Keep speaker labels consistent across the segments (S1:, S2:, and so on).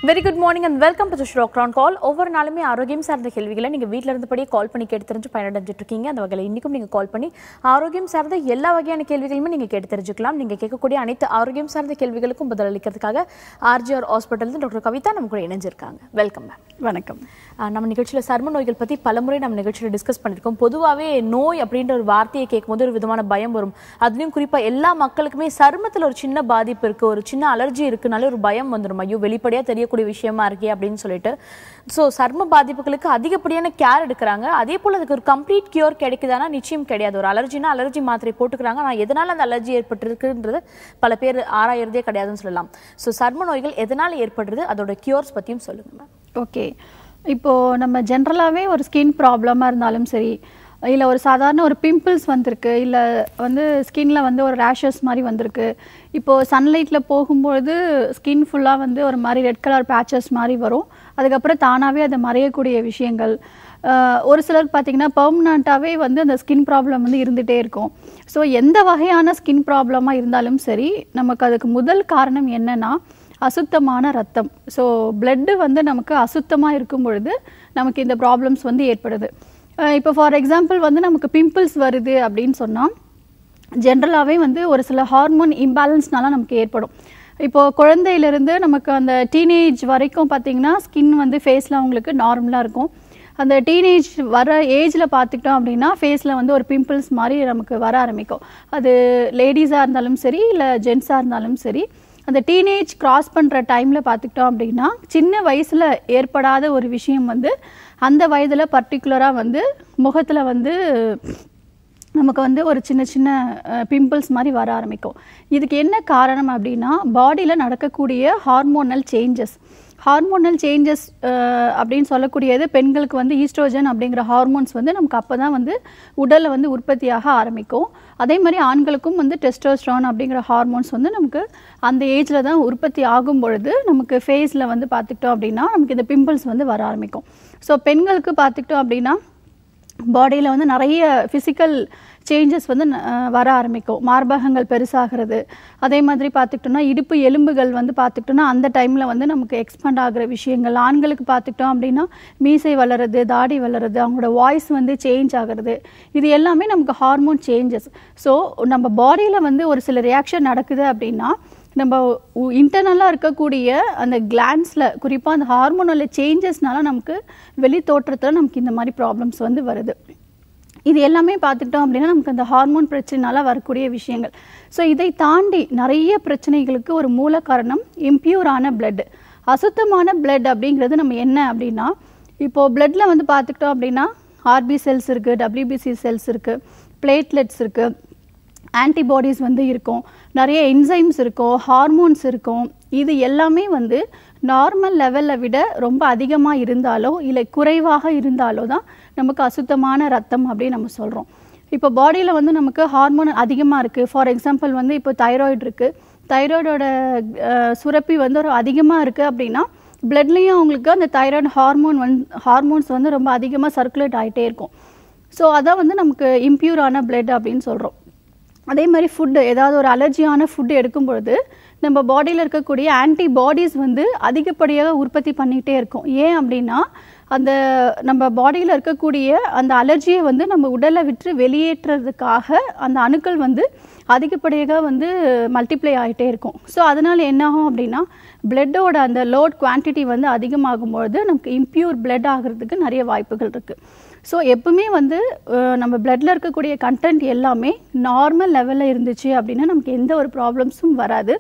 S1: Very good morning and welcome to ஷோக்ரான் call ஒவ்வொரு நாளுமே ஆரோக்கியம் சார்ந்த கேள்விகளை நீங்கள் வீட்டில் இருந்தபடியே கால் பண்ணி கேட்டு தெரிஞ்சு பயனடைஞ்சிட்டு இருக்கீங்க அந்த வகையில் இன்றைக்கும் நீங்கள் கால் பண்ணி ஆரோக்கியம் சார்ந்த எல்லா வகையான கேள்விகளுமே நீங்கள் கேட்டு தெரிஞ்சுக்கலாம் நீங்கள் கேட்கக்கூடிய அனைத்து ஆரோக்கியம் சார்ந்த கேள்விகளுக்கும் பதிலளிக்கிறதுக்காக ஆர்ஜிஆர் ஹாஸ்பிட்டல் டாக்டர் கவிதா நம்ம கூட இணைஞ்சிருக்காங்க வெல்கம் மேம்
S2: வணக்கம்
S1: ஆஹ் நம்ம நிகழ்ச்சியில் சர்ம நோய்கள் பற்றி பலமுறை நம்ம நிகழ்ச்சியில் டிஸ்கஸ் பண்ணியிருக்கோம் பொதுவாகவே நோய் அப்படின்ற ஒரு வார்த்தையை கேட்கும்போது ஒரு விதமான பயம் வரும் அதுலேயும் குறிப்பாக எல்லா மக்களுக்குமே சருமத்தில் ஒரு சின்ன பாதிப்பு இருக்குது ஒரு சின்ன அலர்ஜி இருக்குனாலே ஒரு பயம் வந்துடும் ஐயோ வெளிப்படையாக தெரியக்கூடிய விஷயமா இருக்கே அப்படின்னு சொல்லிட்டு ஸோ சர்ம பாதிப்புகளுக்கு அதிகப்படியான கேர் எடுக்கிறாங்க அதே போல் அதுக்கு ஒரு கம்ப்ளீட் கியூர் கிடைக்குதானா நிச்சயம் கிடையாது ஒரு அலர்ஜினா அலர்ஜி மாத்திரை போட்டுக்கிறாங்க ஆனால் எதனால் அந்த அலர்ஜி ஏற்பட்டிருக்குன்றது பல பேர் ஆராயறதே கிடையாதுன்னு சொல்லலாம் ஸோ சர்ம நோய்கள் எதனால் ஏற்படுறது அதோட கியூர்ஸ் பற்றியும் சொல்லுங்க மேம்
S2: ஓகே இப்போது நம்ம ஜென்ரலாகவே ஒரு ஸ்கின் ப்ராப்ளமாக இருந்தாலும் சரி இல்லை ஒரு சாதாரண ஒரு பிம்பிள்ஸ் வந்திருக்கு இல்லை வந்து ஸ்கின்ல வந்து ஒரு ரேஷஸ் மாதிரி வந்திருக்கு இப்போது சன்லைட்டில் போகும்பொழுது ஸ்கின் ஃபுல்லாக வந்து ஒரு மாதிரி ரெட் கலர் பேச்சஸ் மாதிரி வரும் அதுக்கப்புறம் தானாகவே அது மறையக்கூடிய விஷயங்கள் ஆஹ் ஒரு சிலருக்கு பார்த்தீங்கன்னா பெர்மனண்ட்டாகவே வந்து அந்த ஸ்கின் ப்ராப்ளம் வந்து இருந்துகிட்டே இருக்கும் ஸோ எந்த வகையான ஸ்கின் ப்ராப்ளமாக இருந்தாலும் சரி நமக்கு அதுக்கு முதல் காரணம் என்னன்னா அசுத்தமான ரத்தம் ஸோ பிளட்டு வந்து நமக்கு அசுத்தமாக இருக்கும் பொழுது நமக்கு இந்த ப்ராப்ளம்ஸ் வந்து ஏற்படுது அஹ் இப்போ ஃபார் எக்ஸாம்பிள் வந்து நமக்கு பிம்பிள்ஸ் வருது அப்படின்னு சொன்னால் ஜென்ரலாகவே வந்து ஒரு சில ஹார்மோன் இம்பேலன்ஸ்னால நமக்கு ஏற்படும் இப்போது குழந்தையிலேருந்து நமக்கு அந்த டீனேஜ் வரைக்கும் பார்த்தீங்கன்னா ஸ்கின் வந்து ஃபேஸில் அவங்களுக்கு நார்மலாக இருக்கும் அந்த டீனேஜ் வர ஏஜில் பார்த்துக்கிட்டோம் அப்படின்னா ஃபேஸில் வந்து ஒரு பிம்பிள்ஸ் மாதிரி நமக்கு வர ஆரம்பிக்கும் அது லேடிஸாக இருந்தாலும் சரி இல்லை ஜென்ஸாக இருந்தாலும் சரி அந்த டீனேஜ் கிராஸ் பண்ணுற டைமில் பார்த்துக்கிட்டோம் அப்படின்னா சின்ன வயசில் ஏற்படாத ஒரு விஷயம் வந்து அந்த வயதில் பர்டிகுலராக வந்து முகத்தில் வந்து நமக்கு வந்து ஒரு சின்ன சின்ன பிம்பிள்ஸ் மாதிரி வர ஆரம்பிக்கும் இதுக்கு என்ன காரணம் அப்படின்னா பாடியில் நடக்கக்கூடிய ஹார்மோனல் சேஞ்சஸ் ஹார்மோனல் சேஞ்சஸ் அப்படின்னு சொல்லக்கூடியது பெண்களுக்கு வந்து ஈஸ்ட்ரோஜன் அப்படிங்கிற ஹார்மோன்ஸ் வந்து நமக்கு அப்போ தான் வந்து உடலில் வந்து உற்பத்தியாக ஆரம்பிக்கும் அதே மாதிரி ஆண்களுக்கும் வந்து டெஸ்டோஸ்ட்ரான் அப்படிங்கிற ஹார்மோன்ஸ் வந்து நமக்கு அந்த ஏஜில் தான் உற்பத்தி ஆகும் பொழுது நமக்கு ஃபேஸில் வந்து பார்த்துக்கிட்டோம் அப்படின்னா நமக்கு இந்த பிம்பிள்ஸ் வந்து வர ஆரம்பிக்கும் ஸோ பெண்களுக்கு பார்த்துக்கிட்டோம் அப்படின்னா பாடியில் வந்து நிறைய ஃபிசிக்கல் சேஞ்சஸ் வந்து அஹ், வர ஆரம்பிக்கும் மார்பகங்கள் பெருசாகிறது அதே மாதிரி பார்த்துக்கிட்டோம்னா இடுப்பு எலும்புகள் வந்து பார்த்துக்கிட்டோம்னா அந்த டைமில் வந்து நமக்கு எக்ஸ்பேண்ட் ஆகிற விஷயங்கள் ஆண்களுக்கு பார்த்துக்கிட்டோம் அப்படின்னா மீசை வளருது தாடி வளருது அவங்களோட வாய்ஸ் வந்து சேஞ்ச் ஆகிறது இது எல்லாமே நமக்கு ஹார்மோன் சேஞ்சஸ் ஸோ நம்ம பாடியில் வந்து ஒரு சில ரியாக்ஷன் நடக்குது அப்படின்னா நம்ம இன்டர்னலாக இருக்கக்கூடிய அந்த கிளான்ஸில் குறிப்பாக அந்த ஹார்மோனல் சேஞ்சஸ்னால நமக்கு வெளி தோற்றத்தில் நமக்கு இந்த மாதிரி ப்ராப்ளம்ஸ் வந்து வருது இது எல்லாமே பார்த்துக்கிட்டோம் அப்படின்னா நமக்கு அந்த ஹார்மோன் பிரச்சனைனால வரக்கூடிய விஷயங்கள் ஸோ இதை தாண்டி நிறைய பிரச்சனைகளுக்கு ஒரு மூல காரணம் இம்ப்யூரான blood அசுத்தமான blood அப்படிங்கிறது நம்ம என்ன அப்படின்னா இப்போது பிளட்டில் வந்து பார்த்துக்கிட்டோம் அப்படின்னா ஆர்பி செல்ஸ் இருக்குது டபிள்யூபிசி செல்ஸ் இருக்குது பிளேட்லெட்ஸ் இருக்குது ஆன்டிபாடிஸ் வந்து இருக்கும் நிறைய என்சைம்ஸ் இருக்கும் ஹார்மோன்ஸ் இருக்கும் இது எல்லாமே வந்து நார்மல் லெவலை விட ரொம்ப அதிகமாக இருந்தாலோ இல்லை குறைவாக இருந்தாலோ தான் நமக்கு அசுத்தமான ரத்தம் அப்படின்னு நம்ம சொல்கிறோம் இப்போ பாடியில் வந்து நமக்கு ஹார்மோன் அதிகமாக இருக்குது ஃபார் எக்ஸாம்பிள் வந்து இப்போ தைராய்டு இருக்குது தைராய்டோட சுரப்பி வந்து ஒரு அதிகமாக இருக்குது அப்படின்னா பிளட்லேயும் அவங்களுக்கு அந்த தைராய்டு ஹார்மோன் வந்து ஹார்மோன்ஸ் வந்து ரொம்ப அதிகமாக சர்க்குலேட் ஆகிட்டே இருக்கும் ஸோ அதான் வந்து நமக்கு இம்ப்யூரான blood அப்படின்னு சொல்கிறோம் அதே மாதிரி ஃபுட்டு ஏதாவது ஒரு அலர்ஜியான ஃபுட்டு எடுக்கும் பொழுது நம்ம பாடியில் இருக்கக்கூடிய ஆன்டிபாடிஸ் வந்து அதிகப்படியாக உற்பத்தி பண்ணிகிட்டே இருக்கும் ஏன் அப்படின்னா அந்த நம்ம பாடியில் இருக்கக்கூடிய அந்த அலர்ஜியை வந்து நம்ம உடலை விட்டு வெளியேற்றுறதுக்காக அந்த அணுக்கள் வந்து அதிகப்படியாக வந்து மல்டிப்ளை ஆகிட்டே இருக்கும் ஸோ அதனால் என்னாகும் அப்படின்னா பிளட்டோட அந்த லோட் குவான்டிட்டி வந்து அதிகமாகும் பொழுது நமக்கு இம்ப்யூர் blood ஆகிறதுக்கு நிறைய வாய்ப்புகள் இருக்குது ஸோ எப்பவுமே வந்து அஹ், நம்ம பிளட்டில் இருக்கக்கூடிய கண்டென்ட் எல்லாமே நார்மல் லெவலில் இருந்துச்சு அப்படின்னா நமக்கு எந்த ஒரு ப்ராப்ளம்ஸும் வராது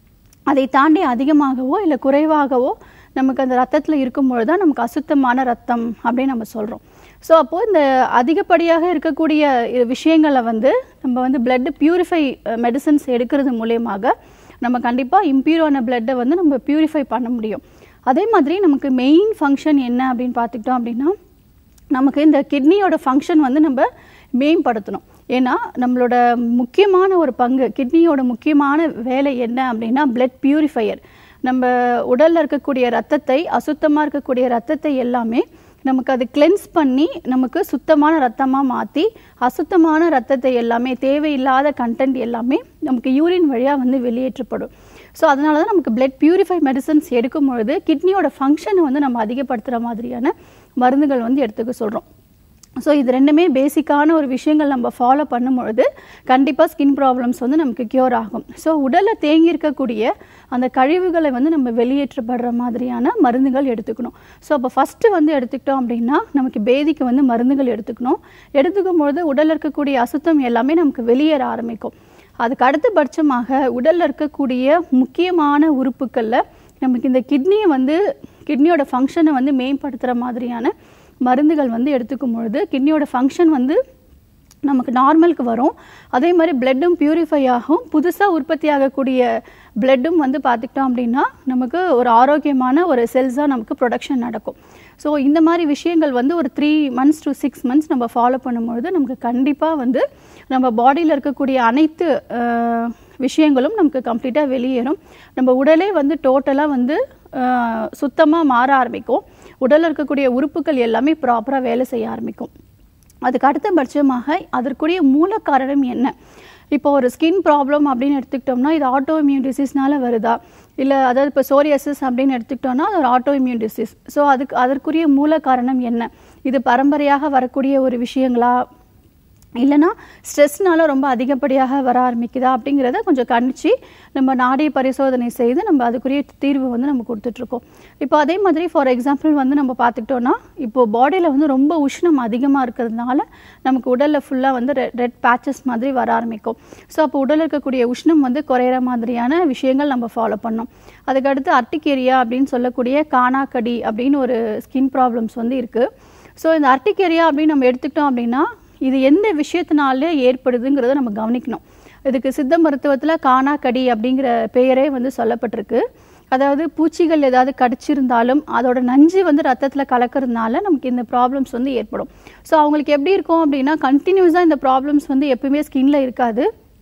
S2: அதை தாண்டி அதிகமாகவோ இல்லை குறைவாகவோ நமக்கு அந்த ரத்தத்தில் இருக்கும்பொழுது தான் நமக்கு அசுத்தமான ரத்தம் அப்படின்னு நம்ம சொல்கிறோம் ஸோ அப்போது இந்த அதிகப்படியாக இருக்கக்கூடிய இ- விஷயங்களை வந்து நம்ம வந்து பிளட் பியூரிஃபை மெடிசன்ஸ் எடுக்கிறது மூலியமாக நம்ம கண்டிப்பாக இம்ப்யூரான பிளட்டை வந்து நம்ம பியூரிஃபை பண்ண முடியும் அதே மாதிரி நமக்கு மெயின் ஃபங்க்ஷன் என்ன அப்படின்னு பார்த்துக்கிட்டோம் அப்படின்னா நமக்கு இந்த கிட்னியோட ஃபங்க்ஷன் வந்து நம்ம மேம்படுத்தணும் ஏன்னா நம்மளோட முக்கியமான ஒரு பங்கு கிட்னியோட முக்கியமான வேலை என்ன அப்படின்னா பிளட் பியூரிஃபையர் நம்ம உடலில் இருக்கக்கூடிய ரத்தத்தை அசுத்தமாக இருக்கக்கூடிய ரத்தத்தை எல்லாமே நமக்கு அது கிளென்ஸ் பண்ணி நமக்கு சுத்தமான ரத்தமாக மாற்றி அசுத்தமான ரத்தத்தை எல்லாமே தேவையில்லாத கண்டென்ட் எல்லாமே நமக்கு யூரின் வழியாக வந்து வெளியேற்றப்படும் ஸோ அதனால தான் நமக்கு பிளட் பியூரிஃபை மெடிசன்ஸ் எடுக்கும் பொழுது கிட்னியோட ஃபங்க்ஷனை வந்து நம்ம அதிகப்படுத்துகிற மாதிரியான மருந்துகள் வந்து எடுத்துக்க சொல்கிறோம் ஸோ இது ரெண்டுமே பேசிக்கான ஒரு விஷயங்கள் நம்ம ஃபாலோ பண்ணும்பொழுது கண்டிப்பாக ஸ்கின் ப்ராப்ளம்ஸ் வந்து நமக்கு க்யூர் ஆகும் ஸோ உடலில் தேங்கி இருக்கக்கூடிய அந்த கழிவுகளை வந்து நம்ம வெளியேற்றப்படுற மாதிரியான மருந்துகள் எடுத்துக்கணும் ஸோ அப்போ ஃபஸ்ட்டு வந்து எடுத்துக்கிட்டோம் அப்படின்னா நமக்கு பேதிக்கு வந்து மருந்துகள் எடுத்துக்கணும் எடுத்துக்கும் பொழுது உடலில் இருக்கக்கூடிய அசுத்தம் எல்லாமே நமக்கு வெளியேற ஆரம்பிக்கும் அதுக்கு அடுத்தபட்சமாக உடலில் இருக்கக்கூடிய முக்கியமான உறுப்புகளில் நமக்கு இந்த கிட்னியை வந்து கிட்னியோட ஃபங்க்ஷனை வந்து மேம்படுத்துகிற மாதிரியான மருந்துகள் வந்து எடுத்துக்கும் பொழுது கிட்னியோட ஃபங்க்ஷன் வந்து நமக்கு நார்மலுக்கு வரும் அதே மாதிரி பிளட்டும் பியூரிஃபை ஆகும் புதுசாக உற்பத்தி ஆகக்கூடிய பிளட்டும் வந்து பார்த்துக்கிட்டோம் அப்படின்னா நமக்கு ஒரு ஆரோக்கியமான ஒரு செல்ஸாக நமக்கு ப்ரொடக்ஷன் நடக்கும் ஸோ இந்த மாதிரி விஷயங்கள் வந்து ஒரு three months to six months நம்ம ஃபாலோ பண்ணும்பொழுது நமக்கு கண்டிப்பாக வந்து நம்ம பாடியில் இருக்கக்கூடிய அனைத்து அஹ், விஷயங்களும் நமக்கு கம்ப்ளீட்டாக வெளியேறும் நம்ம உடலே வந்து டோட்டலாக வந்து சுத்தமாக மாற ஆரம்பிக்கும் உடலில் இருக்கக்கூடிய உறுப்புகள் எல்லாமே ப்ராப்பராக வேலை செய்ய ஆரம்பிக்கும் அதுக்கு அடுத்தபட்சமாக அதற்குரிய மூல காரணம் என்ன இப்போ ஒரு ஸ்கின் ப்ராப்ளம் அப்படின்னு எடுத்துக்கிட்டோம்னா இது ஆட்டோ இம்யூன் டிசீஸ்னால வருதா இல்லை அதாவது இப்போ சோரியாசிஸ் அப்படின்னு எடுத்துக்கிட்டோம்னா அது ஒரு ஆட்டோ இம்யூன் டிசீஸ் ஸோ அதுக்கு அதற்குரிய மூல காரணம் என்ன இது பரம்பரையாக வரக்கூடிய ஒரு விஷயங்களா இல்லைன்னா ஸ்ட்ரெஸ்னால ரொம்ப அதிகப்படியாக வர ஆரம்பிக்குதா அப்படிங்கிறத கொஞ்சம் கணிச்சு நம்ம நாடி பரிசோதனை செய்து நம்ம அதுக்குரிய தீர்வு வந்து நம்ம கொடுத்துட்ருக்கோம் இப்போ அதே மாதிரி ஃபார் எக்ஸாம்பிள் வந்து நம்ம பார்த்துக்கிட்டோன்னா இப்போ பாடியில் வந்து ரொம்ப உஷ்ணம் அதிகமாக இருக்கிறதுனால நமக்கு உடலில் ஃபுல்லாக வந்து ரெட் பேச்சஸ் மாதிரி வர ஆரம்பிக்கும் ஸோ அப்போ உடலில் இருக்கக்கூடிய உஷ்ணம் வந்து குறையிற மாதிரியான விஷயங்கள் நம்ம ஃபாலோ பண்ணோம் அதுக்கடுத்து அர்டிகேரியா அப்படின்னு சொல்லக்கூடிய காணாக்கடி அப்படின்னு ஒரு ஸ்கின் ப்ராப்ளம்ஸ் வந்து இருக்குது ஸோ இந்த அர்டிகேரியா அப்படின்னு நம்ம எடுத்துக்கிட்டோம் அப்படின்னா இது எந்த விஷயத்தினால ஏற்படுதுங்கிறத நம்ம கவனிக்கணும் இதுக்கு சித்த மருத்துவத்தில் காணாக்கடி அப்படிங்கிற பெயரே வந்து சொல்லப்பட்டிருக்கு அதாவது பூச்சிகள் ஏதாவது கடிச்சிருந்தாலும் அதோட நஞ்சு வந்து ரத்தத்தில் கலக்கிறதுனால நமக்கு இந்த ப்ராப்ளம்ஸ் வந்து ஏற்படும் ஸோ அவங்களுக்கு எப்படி இருக்கும் அப்படின்னா கண்டினியூஸாக இந்த ப்ராப்ளம்ஸ் வந்து எப்பவுமே ஸ்கின்ல இருக்காது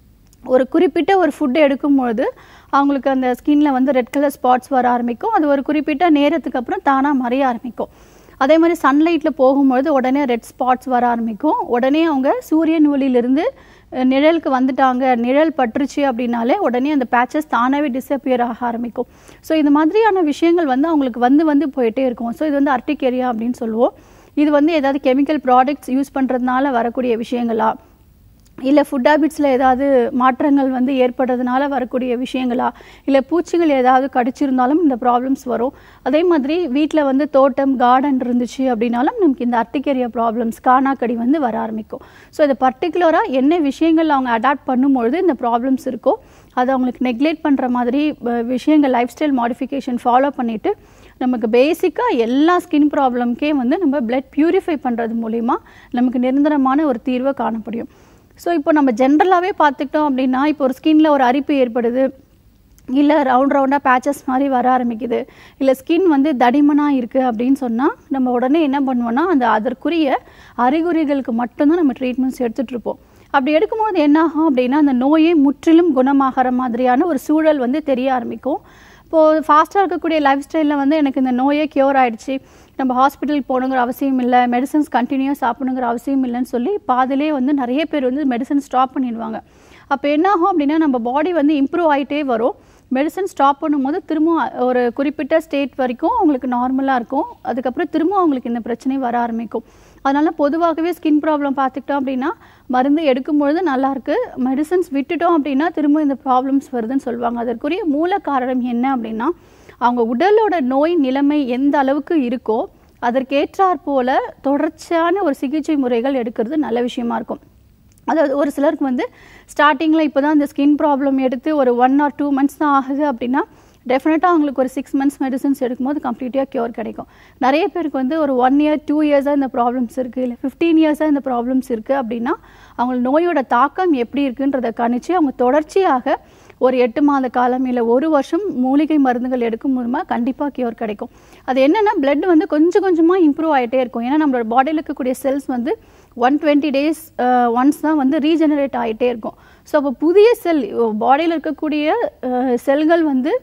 S2: ஒரு குறிப்பிட்ட ஒரு ஃபுட்டு எடுக்கும்பொழுது அவங்களுக்கு அந்த ஸ்கின்ல வந்து ரெட் கலர் ஸ்பாட்ஸ் வர ஆரம்பிக்கும் அது ஒரு குறிப்பிட்ட நேரத்துக்கு அப்புறம் தானாக மறைய ஆரம்பிக்கும் அதே மாதிரி சன்லைட்டில் போகும்பொழுது உடனே ரெட் ஸ்பாட்ஸ் வர ஆரம்பிக்கும் உடனே அவங்க சூரியன் ஒளியிலிருந்து அஹ், நிழலுக்கு வந்துட்டாங்க நிழல் பட்டுருச்சு அப்படின்னாலே உடனே அந்த பேச்சஸ் தானாகவே டிஸப்பியர் ஆக ஆரம்பிக்கும் ஸோ இந்த மாதிரியான விஷயங்கள் வந்து அவங்களுக்கு வந்து வந்து போயிட்டே இருக்கும் ஸோ இது வந்து அர்டிகேரியா அப்படின்னு சொல்லுவோம் இது வந்து ஏதாவது கெமிக்கல் ப்ராடக்ட்ஸ் யூஸ் பண்ணுறதுனால வரக்கூடிய விஷயங்களா இல்லை ஃபுட் ஹேபிட்ஸில் ஏதாவது மாற்றங்கள் வந்து ஏற்படுறதுனால வரக்கூடிய விஷயங்களா இல்லை பூச்சிகள் ஏதாவது கடிச்சிருந்தாலும் இந்த ப்ராப்ளம்ஸ் வரும் அதே மாதிரி வீட்டில் வந்து தோட்டம் கார்டன் இருந்துச்சு அப்படின்னாலும் நமக்கு இந்த அர்டிகேரியா ப்ராப்ளம்ஸ் காணாக்கடி வந்து வர ஆரம்பிக்கும் ஸோ இது பர்டிகுலராக என்ன விஷயங்கள் அவங்க அடாப்ட் பண்ணும்பொழுது இந்த ப்ராப்ளம்ஸ் இருக்கோ அதை அவங்களுக்கு நெக்லெக்ட் பண்ணுற மாதிரி அஹ், விஷயங்கள் லைஃப் ஸ்டைல் மாடிஃபிகேஷன் ஃபாலோ பண்ணிவிட்டு நமக்கு பேசிக்காக எல்லா ஸ்கின் ப்ராப்ளம்க்கே வந்து நம்ம பிளட் பியூரிஃபை பண்ணுறது மூலிமா நமக்கு நிரந்தரமான ஒரு தீர்வை காண முடியும் ஸோ இப்போ நம்ம ஜென்ரலாகவே பார்த்துக்கிட்டோம் அப்படின்னா இப்போ ஒரு ஸ்கின்ல ஒரு அரிப்பு ஏற்படுது இல்லை ரவுண்ட் ரவுண்டாக பேச்சஸ் மாதிரி வர ஆரம்பிக்குது இல்லை ஸ்கின் வந்து தடிமனாக இருக்குது அப்படின்னு சொன்னால் நம்ம உடனே என்ன பண்ணுவோம்னா அந்த அதற்குரிய அறிகுறிகளுக்கு மட்டும்தான் நம்ம ட்ரீட்மெண்ட்ஸ் எடுத்துகிட்டு இருப்போம் அப்படி எடுக்கும்போது என்ன ஆகும் அப்படின்னா அந்த நோயே முற்றிலும் குணமாகிற மாதிரியான ஒரு சூழல் வந்து தெரிய ஆரம்பிக்கும் இப்போது ஃபாஸ்ட்டாக இருக்கக்கூடிய லைஃப் ஸ்டைலில் வந்து எனக்கு இந்த நோயே க்யூர் ஆயிடுச்சு நம்ம ஹாஸ்பிட்டலுக்கு போகணுங்கிற அவசியம் இல்லை மெடிசன்ஸ் கண்டினியூஸ் சாப்பிடணுங்கிற அவசியம் இல்லைன்னு சொல்லி பாதிலே வந்து நிறைய பேர் வந்து மெடிசன் ஸ்டாப் பண்ணிடுவாங்க அப்போ என்ன ஆகும் அப்படின்னா நம்ம பாடி வந்து இம்ப்ரூவ் ஆகிட்டே வரும் மெடிசன் ஸ்டாப் பண்ணும்போது திரும்ப ஒரு குறிப்பிட்ட ஸ்டேட் வரைக்கும் அவங்களுக்கு நார்மலாக இருக்கும் அதுக்கப்புறம் திரும்ப அவங்களுக்கு இந்த பிரச்சனை வர ஆரம்பிக்கும் அதனால பொதுவாகவே ஸ்கின் ப்ராப்ளம் பார்த்துக்கிட்டோம் அப்படின்னா மருந்து எடுக்கும்பொழுது நல்லா இருக்கு மெடிசன்ஸ் விட்டுட்டோம் அப்படின்னா திரும்ப இந்த ப்ராப்ளம்ஸ் வருதுன்னு சொல்லுவாங்க அதற்குரிய மூல காரணம் என்ன அப்படின்னா அவங்க உடலோட நோய் நிலைமை எந்த அளவுக்கு இருக்கோ அதற்கேற்றாற் போல தொடர்ச்சியான ஒரு சிகிச்சை முறைகள் எடுக்கிறது நல்ல விஷயமா இருக்கும் அதாவது ஒரு சிலருக்கு வந்து ஸ்டார்டிங்கில் இப்போ தான் இந்த ஸ்கின் ப்ராப்ளம் எடுத்து ஒரு ஒன் ஆர் டூ மந்த்ஸ் தான் ஆகுது அப்படின்னா டெஃபினட்டாக அவங்களுக்கு ஒரு சிக்ஸ் மந்த்ஸ் மெடிசன்ஸ் எடுக்கும்போது கம்ப்ளீட்டாக க்யூர் கிடைக்கும் நிறைய பேருக்கு வந்து ஒரு ஒன் இயர் டூ இயர்ஸாக இந்த ப்ராப்ளம்ஸ் இருக்குது இல்லை ஃபிஃப்டீன் இயர்ஸாக இந்த ப்ராப்ளம்ஸ் இருக்குது அப்படின்னா அவங்க நோயோட தாக்கம் எப்படி இருக்குன்றதை கணிச்சு அவங்க தொடர்ச்சியாக ஒரு எட்டு மாத காலம் இல்லை ஒரு வருஷம் மூலிகை மருந்துகள் எடுக்கும் மூலமாக கண்டிப்பாக கியூர் கிடைக்கும் அது என்னென்னா blood வந்து கொஞ்சம் கொஞ்சமாக இம்ப்ரூவ் ஆகிட்டே இருக்கும் ஏன்னா நம்மளோட பாடியில் இருக்கக்கூடிய செல்ஸ் வந்து ஒன் டுவெண்ட்டி டேஸ் ஒன்ஸ் தான் வந்து ரீஜெனரேட் ஆகிட்டே இருக்கும் ஸோ அப்போ புதிய செல் பாடியில் இருக்கக்கூடிய செல்கள் வந்து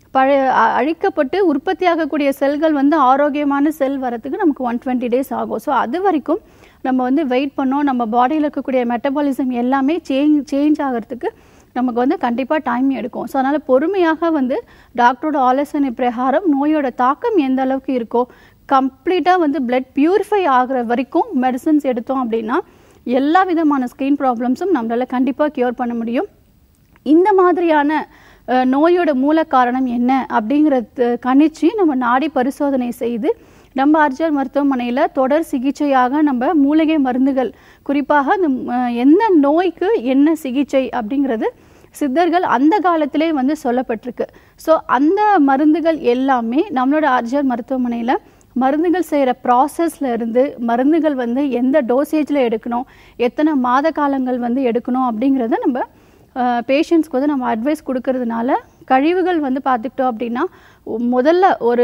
S2: பழைய அ- அழிக்கப்பட்டு உற்பத்தியாகக்கூடிய செல்கள் வந்து ஆரோக்கியமான செல் வரத்துக்கு நமக்கு ஒன் டுவெண்ட்டி டேஸ் ஆகும் ஸோ அது வரைக்கும் நம்ம வந்து வெயிட் பண்ணோம் நம்ம பாடியில் இருக்கக்கூடிய மெட்டபாலிசம் எல்லாமே சேஞ்ச் சேஞ்ச் ஆகிறதுக்கு நமக்கு வந்து கண்டிப்பாக டைம் எடுக்கும் ஸோ அதனால் பொறுமையாக வந்து டாக்டரோட ஆலோசனை பிரகாரம் நோயோட தாக்கம் எந்த அளவுக்கு இருக்கோ கம்ப்ளீட்டாக வந்து பிளட் பியூரிஃபை ஆகுற வரைக்கும் மெடிசன்ஸ் எடுத்தோம் அப்படின்னா எல்லா விதமான ஸ்கின் ப்ராப்ளம்ஸும் நம்மளால் கண்டிப்பாக க்யூர் பண்ண முடியும் இந்த மாதிரியான அஹ், நோயோட மூல காரணம் என்ன அப்படிங்கிறது கணிச்சு நம்ம நாடி பரிசோதனை செய்து நம்ம ஆர்ஜிஆர் மருத்துவமனையில் தொடர் சிகிச்சையாக நம்ம மூலிகை மருந்துகள் குறிப்பாக அந்த அஹ், எந்த நோய்க்கு என்ன சிகிச்சை அப்படிங்கிறது சித்தர்கள் அந்த காலத்திலே வந்து சொல்லப்பட்டிருக்கு ஸோ அந்த மருந்துகள் எல்லாமே நம்மளோட ஆர்ஜிஆர் மருத்துவமனையில் மருந்துகள் செய்கிற ப்ராசஸ்ல இருந்து மருந்துகள் வந்து எந்த டோசேஜில் எடுக்கணும் எத்தனை மாத காலங்கள் வந்து எடுக்கணும் அப்படிங்கிறத நம்ம பேஷண்ட்ஸ்க்கு வந்து நம்ம அட்வைஸ் கொடுக்கறதுனால கழிவுகள் வந்து பார்த்துக்கிட்டோம் அப்படின்னா முதல்ல ஒரு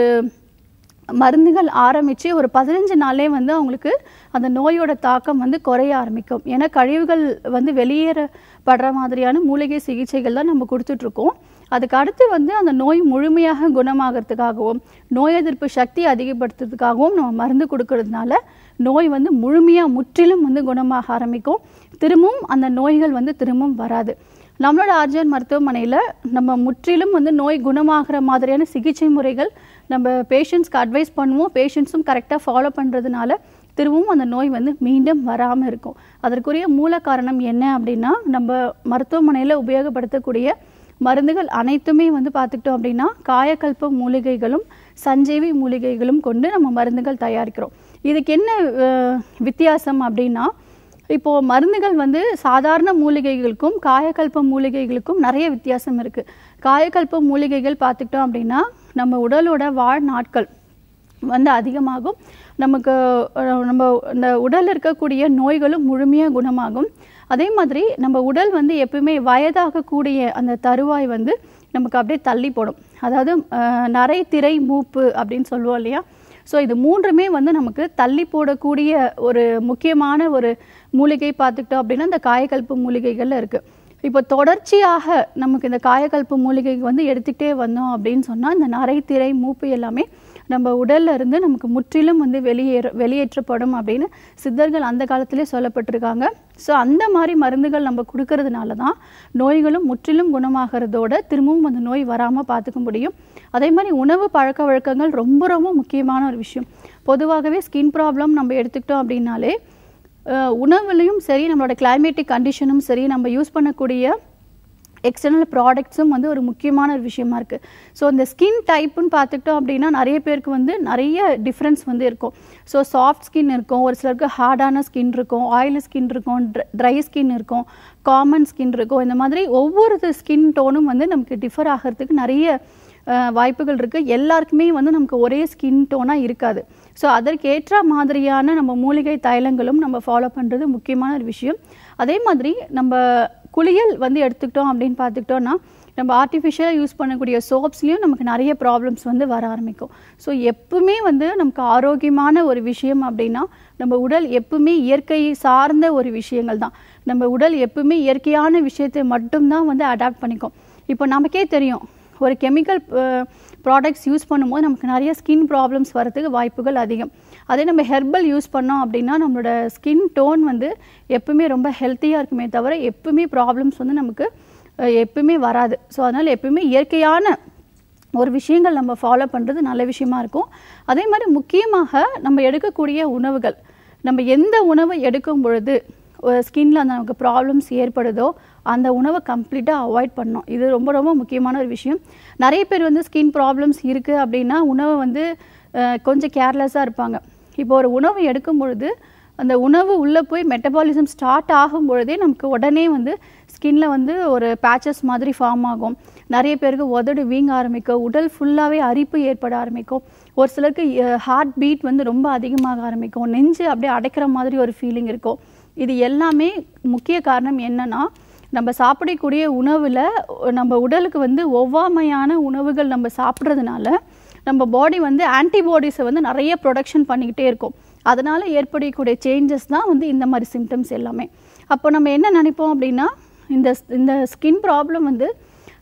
S2: மருந்துகள் ஆரம்பித்து ஒரு பதினஞ்சு நாளே வந்து அவங்களுக்கு அந்த நோயோட தாக்கம் வந்து குறைய ஆரம்பிக்கும் ஏன்னா கழிவுகள் வந்து வெளியேறப்படுற மாதிரியான மூலிகை சிகிச்சைகள் தான் நம்ம கொடுத்துட்ருக்கோம் அதுக்கு அடுத்து வந்து அந்த நோய் முழுமையாக குணமாகறதுக்காகவும் நோய் எதிர்ப்பு சக்தி அதிகப்படுத்துறதுக்காகவும் நம்ம மருந்து கொடுக்கறதுனால நோய் வந்து முழுமையாக முற்றிலும் வந்து குணமாக ஆரம்பிக்கும் திரும்பவும் அந்த நோய்கள் வந்து திரும்பவும் வராது நம்மளோட ஆர்ஜிஆர் மருத்துவமனையில் நம்ம முற்றிலும் வந்து நோய் குணமாகிற மாதிரியான சிகிச்சை முறைகள் நம்ம பேஷண்ட்ஸ்க்கு அட்வைஸ் பண்ணுவோம் பேஷண்ட்ஸும் கரெக்டாக ஃபாலோ பண்ணுறதுனால திரும்பவும் அந்த நோய் வந்து மீண்டும் வராமல் இருக்கும் அதற்குரிய மூல காரணம் என்ன அப்படின்னா நம்ம மருத்துவமனையில் உபயோகப்படுத்தக்கூடிய மருந்துகள் அனைத்துமே வந்து பார்த்துக்கிட்டோம் அப்படின்னா காயக்கல்ப மூலிகைகளும் சஞ்சீவி மூலிகைகளும் கொண்டு நம்ம மருந்துகள் தயாரிக்கிறோம் இதுக்கு என்ன அஹ், வித்தியாசம் அப்படின்னா இப்போ மருந்துகள் வந்து சாதாரண மூலிகைகளுக்கும் காயக்கல்ப மூலிகைகளுக்கும் நிறைய வித்தியாசம் இருக்கு காயக்கல்ப மூலிகைகள் பார்த்துக்கிட்டோம் அப்படின்னா நம்ம உடலோட வாழ் நாட்கள் வந்து அதிகமாகும் நமக்கு அஹ், நம்ம இந்த உடலில் இருக்கக்கூடிய நோய்களும் முழுமையாக குணமாகும் அதே மாதிரி நம்ம உடல் வந்து எப்பவுமே வயதாகக்கூடிய அந்த தருவாய் வந்து நமக்கு அப்படியே தள்ளி போடும் அதாவது அஹ், நரை திரை மூப்பு அப்படின்னு சொல்லுவோம் இல்லையா ஸோ இது மூன்றுமே வந்து நமக்கு தள்ளி போடக்கூடிய ஒரு முக்கியமான ஒரு மூலிகை பார்த்துக்கிட்டோம் அப்படின்னா இந்த காயக்கல்பு மூலிகைகள்ல இருக்கு இப்போ தொடர்ச்சியாக நமக்கு இந்த காயக்கல்பு மூலிகை வந்து எடுத்துக்கிட்டே வந்தோம் அப்படின்னு சொன்னால் இந்த நரை திரை மூப்பு எல்லாமே நம்ம உடல்ல இருந்து நமக்கு முற்றிலும் வந்து வெளியேற வெளியேற்றப்படும் அப்படின்னு சித்தர்கள் அந்த காலத்திலே சொல்லப்பட்டிருக்காங்க ஸோ அந்த மாதிரி மருந்துகள் நம்ம கொடுக்கறதுனால தான் நோய்களும் முற்றிலும் குணமாகிறதோட திரும்பவும் அந்த நோய் வராமல் பார்த்துக்க முடியும் அதே மாதிரி உணவு பழக்க வழக்கங்கள் ரொம்ப ரொம்ப முக்கியமான ஒரு விஷயம் பொதுவாகவே ஸ்கின் ப்ராப்ளம் நம்ம எடுத்துக்கிட்டோம் அப்படின்னாலே அஹ், உணவுலையும் சரி நம்மளோட கிளைமேட்டிக் கண்டிஷனும் சரி நம்ம யூஸ் பண்ணக்கூடிய எக்ஸ்டர்னல் ப்ராடக்ட்ஸும் வந்து ஒரு முக்கியமான ஒரு விஷயமா இருக்குது ஸோ இந்த ஸ்கின் டைப்புன்னு பார்த்துக்கிட்டோம் அப்படின்னா நிறைய பேருக்கு வந்து நிறைய டிஃப்ரென்ஸ் வந்து இருக்கும் ஸோ சாஃப்ட் ஸ்கின் இருக்கும் ஒரு சிலருக்கு ஹார்டான ஸ்கின் இருக்கும் ஆயிலி ஸ்கின் இருக்கும் ட்ரை ஸ்கின் இருக்கும் காமன் ஸ்கின் இருக்கும் இந்த மாதிரி ஒவ்வொரு ஸ்கின் டோனும் வந்து நமக்கு டிஃபர் ஆகிறதுக்கு நிறைய அஹ், வாய்ப்புகள் இருக்குது எல்லாருக்குமே வந்து நமக்கு ஒரே ஸ்கின் டோனாக இருக்காது ஸோ அதற்கேற்ற மாதிரியான நம்ம மூலிகை தைலங்களும் நம்ம ஃபாலோ பண்ணுறது முக்கியமான ஒரு விஷயம் அதே மாதிரி நம்ம குளியல் வந்து எடுத்துக்கிட்டோம் அப்படின்னு பார்த்துக்கிட்டோம்னா நம்ம ஆர்டிஃபிஷியலாக யூஸ் பண்ணக்கூடிய சோப்ஸ்லேயும் நமக்கு நிறைய ப்ராப்ளம்ஸ் வந்து வர ஆரம்பிக்கும் ஸோ எப்பவுமே வந்து நமக்கு ஆரோக்கியமான ஒரு விஷயம் அப்படின்னா நம்ம உடல் எப்பவுமே இயற்கை சார்ந்த ஒரு விஷயங்கள் தான் நம்ம உடல் எப்பவுமே இயற்கையான விஷயத்தை மட்டும்தான் வந்து அடாப்ட் பண்ணிக்கும் இப்போ நமக்கே தெரியும் ஒரு கெமிக்கல் ப்ராடக்ட்ஸ் யூஸ் பண்ணும்போது நமக்கு நிறைய ஸ்கின் ப்ராப்ளம்ஸ் வரதுக்கு வாய்ப்புகள் அதிகம் அதே நம்ம ஹெர்பல் யூஸ் பண்ணோம் அப்படின்னா நம்மளோட ஸ்கின் டோன் வந்து எப்பவுமே ரொம்ப ஹெல்த்தியாக இருக்குமே தவிர எப்பவுமே ப்ராப்ளம்ஸ் வந்து நமக்கு அஹ், எப்பவுமே வராது ஸோ அதனால் எப்பவுமே இயற்கையான ஒரு விஷயங்கள் நம்ம ஃபாலோ பண்ணுறது நல்ல விஷயமா இருக்கும் அதே மாதிரி முக்கியமாக நம்ம எடுக்கக்கூடிய உணவுகள் நம்ம எந்த உணவு எடுக்கும் பொழுது ஸ்கின்ல அந்த நமக்கு ப்ராப்ளம்ஸ் ஏற்படுதோ அந்த உணவை கம்ப்ளீட்டாக அவாய்ட் பண்ணணும் இது ரொம்ப ரொம்ப முக்கியமான ஒரு விஷயம் நிறைய பேர் வந்து ஸ்கின் ப்ராப்ளம்ஸ் இருக்குது அப்படின்னா உணவை வந்து அஹ், கொஞ்சம் கேர்லெஸ்ஸாக இருப்பாங்க இப்போ ஒரு உணவு எடுக்கும் பொழுது அந்த உணவு உள்ளே போய் மெட்டபாலிசம் ஸ்டார்ட் ஆகும் பொழுதே நமக்கு உடனே வந்து ஸ்கின்ல வந்து ஒரு பேச்சஸ் மாதிரி ஃபார்ம் ஆகும் நிறைய பேருக்கு உதடு வீங்க ஆரம்பிக்கும் உடல் ஃபுல்லாகவே அரிப்பு ஏற்பட ஆரம்பிக்கும் ஒரு சிலருக்கு ஹார்ட் பீட் வந்து ரொம்ப அதிகமாக ஆரம்பிக்கும் நெஞ்சு அப்படியே அடைக்கிற மாதிரி ஒரு ஃபீலிங் இருக்கும் இது எல்லாமே முக்கிய காரணம் என்னன்னா நம்ம சாப்பிடக்கூடிய உணவில் நம்ம உடலுக்கு வந்து ஒவ்வாமையான உணவுகள் நம்ம சாப்பிட்றதுனால நம்ம பாடி வந்து ஆன்டிபாடிஸை வந்து நிறைய ப்ரொடக்ஷன் பண்ணிக்கிட்டே இருக்கும் அதனால் ஏற்படக்கூடிய சேஞ்சஸ் தான் வந்து இந்த மாதிரி சிம்டம்ஸ் எல்லாமே அப்போ நம்ம என்ன நினைப்போம் அப்படின்னா இந்த இந்த ஸ்கின் ப்ராப்ளம் வந்து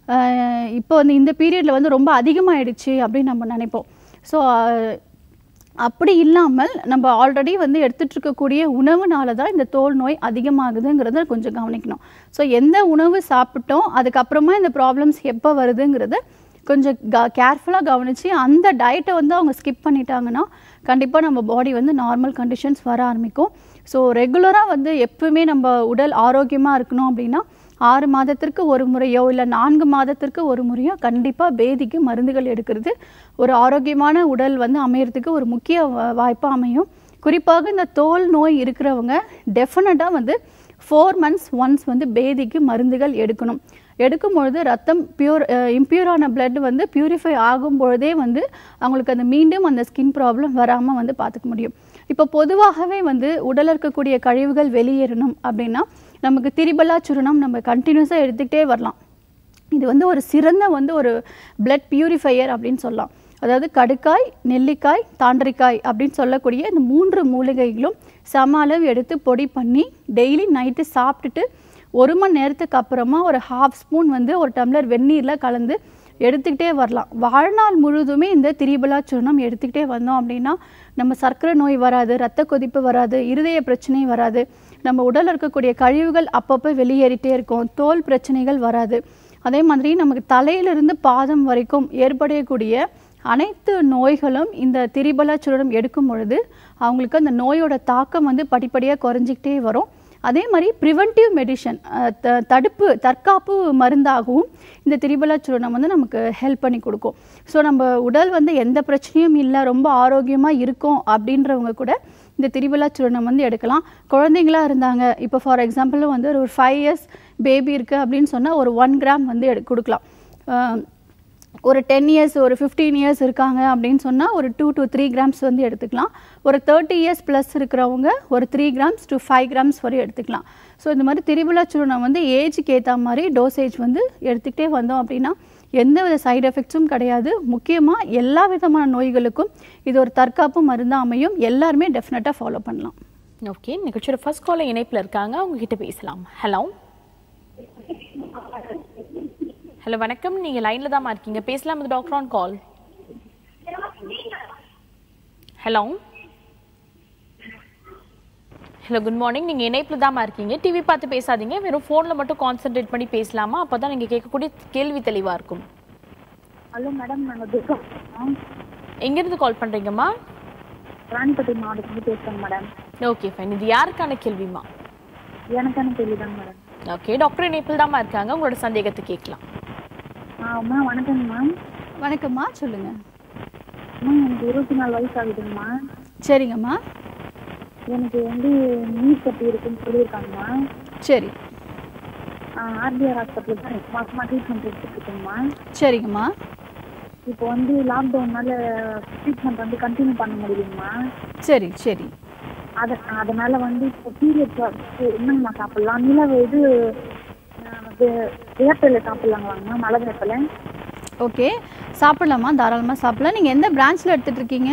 S2: அஹ் இப்போ வந்து இந்த பீரியடில் வந்து ரொம்ப அதிகமாயிடுச்சு அப்படின்னு நம்ம நினைப்போம் ஸோ அப்படி இல்லாமல் நம்ம ஆல்ரெடி வந்து எடுத்துட்டு இருக்கக்கூடிய உணவுனால தான் இந்த தோல் நோய் அதிகமாகுதுங்கிறத கொஞ்சம் கவனிக்கணும் ஸோ எந்த உணவு சாப்பிட்டோம் அதுக்கப்புறமா இந்த ப்ராப்ளம்ஸ் எப்போ வருதுங்கிறத கொஞ்சம் க கேர்ஃபுல்லாக கவனித்து அந்த டயட்டை வந்து அவங்க ஸ்கிப் பண்ணிட்டாங்கன்னா கண்டிப்பாக நம்ம பாடி வந்து நார்மல் கண்டிஷன்ஸ் வர ஆரம்பிக்கும் ஸோ ரெகுலராக வந்து எப்பவுமே நம்ம உடல் ஆரோக்கியமாக இருக்கணும் அப்படின்னா ஆறு மாதத்திற்கு ஒரு முறையோ இல்லை நான்கு மாதத்திற்கு ஒரு முறையோ கண்டிப்பாக பேதிக்கு மருந்துகள் எடுக்கிறது ஒரு ஆரோக்கியமான உடல் வந்து அமையறதுக்கு ஒரு முக்கிய வாய்ப்பாக அமையும் குறிப்பாக இந்த தோல் நோய் இருக்கிறவங்க டெஃபினட்டாக வந்து ஃபோர் மந்த்ஸ் ஒன்ஸ் வந்து பேதிக்கு மருந்துகள் எடுக்கணும் எடுக்கும் பொழுது ரத்தம் பியூர் இம்ப்யூரான blood வந்து பியூரிஃபை ஆகும் பொழுதே வந்து அவங்களுக்கு அந்த மீண்டும் அந்த ஸ்கின் ப்ராப்ளம் வராமல் வந்து பார்த்துக்க முடியும் இப்போ பொதுவாகவே வந்து உடலில் இருக்கக்கூடிய கழிவுகள் வெளியேறணும் அப்படின்னா நமக்கு திரிபலா சுரணம் நம்ம கண்டினியூஸாக எடுத்துக்கிட்டே வரலாம் இது வந்து ஒரு சிறந்த வந்து ஒரு பிளட் பியூரிஃபையர் அப்படின்னு சொல்லலாம் அதாவது கடுக்காய் நெல்லிக்காய் தாண்டிக்காய் அப்படின்னு சொல்லக்கூடிய இந்த மூன்று மூலிகைகளும் சம அளவு எடுத்து பொடி பண்ணி டெய்லி நைட்டு சாப்பிட்டுட்டு ஒரு மணி நேரத்துக்கு அப்புறமா ஒரு ஹாஃப் ஸ்பூன் வந்து ஒரு டம்ளர் வெந்நீரில் கலந்து எடுத்துக்கிட்டே வரலாம் வாழ்நாள் முழுதுமே இந்த திரிபலா சூர்ணம் எடுத்துக்கிட்டே வந்தோம் அப்படின்னா நம்ம சர்க்கரை நோய் வராது ரத்த கொதிப்பு வராது இருதய பிரச்சனை வராது நம்ம உடலில் இருக்கக்கூடிய கழிவுகள் அப்பப்போ வெளியேறிட்டே இருக்கும் தோல் பிரச்சனைகள் வராது அதே மாதிரி நமக்கு தலையிலிருந்து பாதம் வரைக்கும் ஏற்படக்கூடிய அனைத்து நோய்களும் இந்த திரிபலா சூரணம் எடுக்கும் பொழுது அவங்களுக்கு அந்த நோயோட தாக்கம் வந்து படிப்படியாக குறைஞ்சிக்கிட்டே வரும் அதே மாதிரி ப்ரிவென்டிவ் மெடிசன் தடுப்பு தற்காப்பு மருந்தாகவும் இந்த திரிபலா சூரணம் வந்து நமக்கு ஹெல்ப் பண்ணி கொடுக்கும் ஸோ நம்ம உடல் வந்து எந்த பிரச்சனையும் இல்லை ரொம்ப ஆரோக்கியமாக இருக்கும் அப்படின்றவங்க கூட இந்த திரிபலா சூரணம் வந்து எடுக்கலாம் குழந்தைங்களா இருந்தாங்க இப்போ ஃபார் எக்ஸாம்பிள் வந்து ஒரு ஃபைவ் இயர்ஸ் பேபி இருக்குது அப்படின்னு சொன்னால் ஒரு ஒன் கிராம் வந்து எடு கொடுக்கலாம் அஹ் ஒரு டென் இயர்ஸ் ஒரு ஃபிஃப்டீன் இயர்ஸ் இருக்காங்க அப்படின்னு சொன்னால் ஒரு டூ டு த்ரீ கிராம்ஸ் வந்து எடுத்துக்கலாம் ஒரு தேர்ட்டி இயர்ஸ் ப்ளஸ் இருக்கிறவங்க ஒரு three grams to five grams வரை எடுத்துக்கலாம் ஸோ இந்த மாதிரி திரிபுலா சூர்ணம் வந்து ஏஜுக்கு ஏற்ற மாதிரி டோசேஜ் வந்து எடுத்துக்கிட்டே வந்தோம் அப்படின்னா எந்த வித சைடு எஃபெக்ட்ஸும் கிடையாது முக்கியமாக எல்லா விதமான நோய்களுக்கும் இது ஒரு தற்காப்பு மருந்தாக அமையும் எல்லாருமே டெஃபினட்டாக ஃபாலோ பண்ணலாம்
S1: ஓகே நிகழ்ச்சியோட ஃபர்ஸ்ட் கால இணைப்புல இருக்காங்க அவங்க கிட்ட பேசலாம் ஹலோ ஹலோ வணக்கம் நீங்க லைன்ல தான் இருக்கீங்க பேசலாம் இது doctor on call hello hello good morning நீங்க இணைப்புல தான் இருக்கீங்க டிவி பார்த்து பேசாதீங்க வெறும் போன்ல மட்டும் கான்சென்ட்ரேட் பண்ணி பேசலாமா அப்பதான் நீங்க கேட்கக்கூடிய கேள்வி தெளிவா இருக்கும்
S3: ஹலோ மேடம் நாங்கள் துர்கா
S1: எங்க இருந்து கால் பண்றீங்கம்மா
S3: ராணிப்பேட்டை மாவட்டத்துலேருந்து பேசுகிறேங்க மேடம்
S1: ஓகே ஃபைன் இது யாருக்கான கேள்விமா
S3: எனக்கான கேள்விதாங்க மேடம்
S1: ஓகே டாக்டர் இணைப்பில் தான் இருக்காங்க உங்களோட சந்தேகத்தை கேட்கலாம்
S3: ஆ அம்மா வணக்கங்க மேம்
S2: வணக்கம்மா சொல்லுங்கள்
S3: அம்மா எனக்கு இருபத்தி நாலு வயசு ஆகுதுங்கம்மா
S2: சரிங்கம்மா
S3: எனக்கு வந்து நீர் கட்டி இருக்குன்னு சொல்லியிருக்காங்கம்மா
S2: சரி
S3: ஆர்டிஆர் ஹாஸ்பிட்டல் தான் மாசமாக ட்ரீட்மெண்ட் எடுத்துட்டு இருக்கேங்கம்மா
S2: சரிங்கம்மா
S3: இப்போ வந்து லாக்டவுன்னால ட்ரீட்மெண்ட் வந்து கண்டினியூ பண்ண முடியலைங்கம்மா
S2: சரி சரி
S3: அத அதனால வந்து இப்போ பீரியட்ஸ் வந்து என்னங்கம்மா சாப்பிட்லாம் நிலவு இது வேப்பிலை சாப்பிட்லாங்களாங்கம்மா மலை வேப்பிலை
S2: ஓகே சாப்பிடலாமா தாராளமாக சாப்பிடலாம் நீங்கள் எந்த பிரான்ச்சில் எடுத்துகிட்டு இருக்கீங்க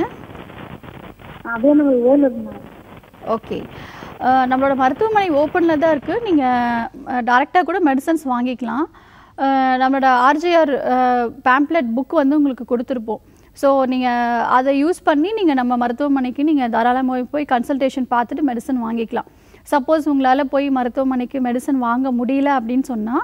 S3: வேலூர் வேலூர்மா
S2: ஓகே அஹ், நம்மளோட மருத்துவமனை ஓப்பனில் தான் இருக்குது நீங்கள் டேரெக்டாக கூட மெடிசன்ஸ் வாங்கிக்கலாம் அஹ், நம்மளோட ஆர்ஜிஆர் பேம்ப்ளெட் புக் வந்து உங்களுக்கு கொடுத்துருப்போம் ஸோ நீங்கள் அதை யூஸ் பண்ணி நீங்கள் நம்ம மருத்துவமனைக்கு நீங்கள் தாராளமாக போய் கன்சல்டேஷன் பார்த்துட்டு மெடிசன் வாங்கிக்கலாம் சப்போஸ் உங்களால் போய் மருத்துவமனைக்கு மெடிசன் வாங்க முடியல அப்படின்னு சொன்னால்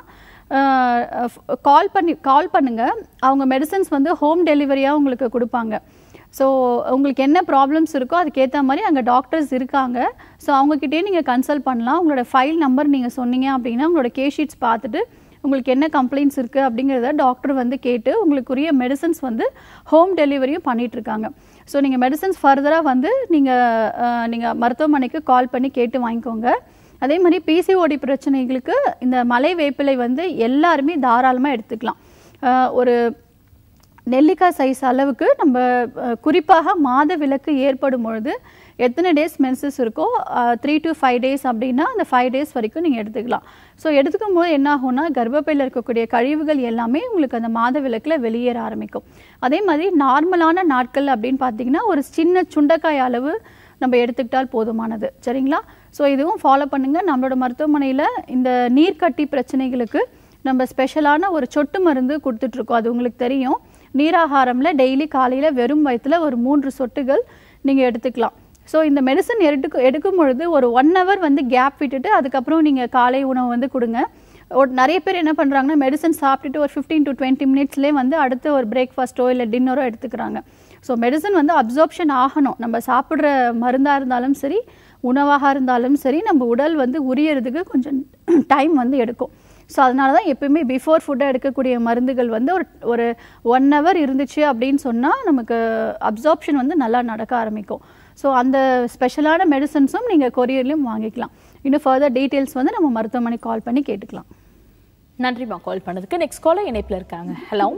S2: கால் பண்ணி கால் பண்ணுங்கள் அவங்க மெடிசன்ஸ் வந்து ஹோம் டெலிவரியாக உங்களுக்கு கொடுப்பாங்க ஸோ உங்களுக்கு என்ன ப்ராப்ளம்ஸ் இருக்கோ அதுக்கேற்ற மாதிரி அங்கே டாக்டர்ஸ் இருக்காங்க ஸோ அவங்கக்கிட்டே நீங்கள் கன்சல்ட் பண்ணலாம் உங்களோட ஃபைல் நம்பர் நீங்கள் சொன்னீங்க அப்படின்னா உங்களோட கேஸ் ஷீட்ஸ் பார்த்துட்டு உங்களுக்கு என்ன கம்ப்ளைண்ட்ஸ் இருக்குது அப்படிங்கிறத டாக்டர் வந்து கேட்டு உங்களுக்குரிய மெடிசன்ஸ் வந்து ஹோம் டெலிவரியும் பண்ணிட்டு இருக்காங்க ஸோ நீங்கள் மெடிசன்ஸ் ஃபர்தராக வந்து நீங்கள் நீங்கள் மருத்துவமனைக்கு கால் பண்ணி கேட்டு வாங்கிக்கோங்க அதே மாதிரி பிசிஓடி பிரச்சனைகளுக்கு இந்த மலை வேப்பிலை வந்து எல்லாருமே தாராளமாக எடுத்துக்கலாம் அஹ் ஒரு நெல்லிக்காய் சைஸ் அளவுக்கு நம்ம அஹ், குறிப்பாக மாத விலக்கு ஏற்படும் பொழுது எத்தனை டேஸ் மென்சஸ் இருக்கோ த்ரீ to ஃபைவ் டேஸ் அப்படின்னா அந்த ஃபைவ் டேஸ் வரைக்கும் நீங்கள் எடுத்துக்கலாம் ஸோ எடுத்துக்கும் போது என்ன ஆகும்னா கர்ப்பப்பையில் இருக்கக்கூடிய கழிவுகள் எல்லாமே உங்களுக்கு அந்த மாத விலக்கில் வெளியேற ஆரம்பிக்கும் அதே மாதிரி நார்மலான நாட்கள் அப்படின்னு பார்த்தீங்கன்னா ஒரு சின்ன சுண்டைக்காய் அளவு நம்ம எடுத்துக்கிட்டால் போதுமானது சரிங்களா ஸோ இதுவும் ஃபாலோ பண்ணுங்கள் நம்மளோட மருத்துவமனையில் இந்த நீர்க்கட்டி பிரச்சனைகளுக்கு நம்ம ஸ்பெஷலான ஒரு சொட்டு மருந்து கொடுத்துட்ருக்கோம் அது உங்களுக்கு தெரியும் நீராகாரம்ல டெய்லி காலையில் வெறும் வயித்துல ஒரு மூன்று சொட்டுகள் நீங்கள் எடுத்துக்கலாம் ஸோ இந்த மெடிசன் எடுத்து எடுக்கும் பொழுது ஒரு ஒன் ஹவர் வந்து கேப் விட்டுட்டு அதுக்கப்புறம் நீங்கள் காலை உணவு வந்து கொடுங்க ஒரு நிறைய பேர் என்ன பண்ணுறாங்கன்னா மெடிசன் சாப்பிட்டுட்டு ஒரு ஃபிஃப்டீன் டு டுவெண்ட்டி மினிட்ஸ்லேயே வந்து அடுத்து ஒரு பிரேக்ஃபாஸ்ட்டோ இல்லை டின்னரோ எடுத்துக்கிறாங்க ஸோ மெடிசன் வந்து அப்சார்ப்ஷன் ஆகணும் நம்ம சாப்பிட்ற மருந்தாக இருந்தாலும் சரி உணவாக இருந்தாலும் சரி நம்ம உடல் வந்து உரியறதுக்கு கொஞ்சம் டைம் வந்து எடுக்கும் ஸோ அதனால தான் எப்பயுமே பிஃபோர் ஃபுட்டை எடுக்கக்கூடிய மருந்துகள் வந்து ஒரு ஒரு ஒன் ஹவர் இருந்துச்சு அப்படின்னு சொன்னால் நமக்கு அப்சார்ப்ஷன் வந்து நல்லா நடக்க ஆரம்பிக்கும் ஸோ அந்த ஸ்பெஷலான மெடிசன்ஸும் நீங்கள் கொரியர்லையும் வாங்கிக்கலாம் இன்னும் ஃபர்தர் டீட்டெயில்ஸ் வந்து நம்ம மருத்துவமனை கால் பண்ணி கேட்டுக்கலாம்
S1: நன்றிமா கால் பண்ணதுக்கு நெக்ஸ்ட் காலர் இணைப்புல இருக்காங்க ஹலோ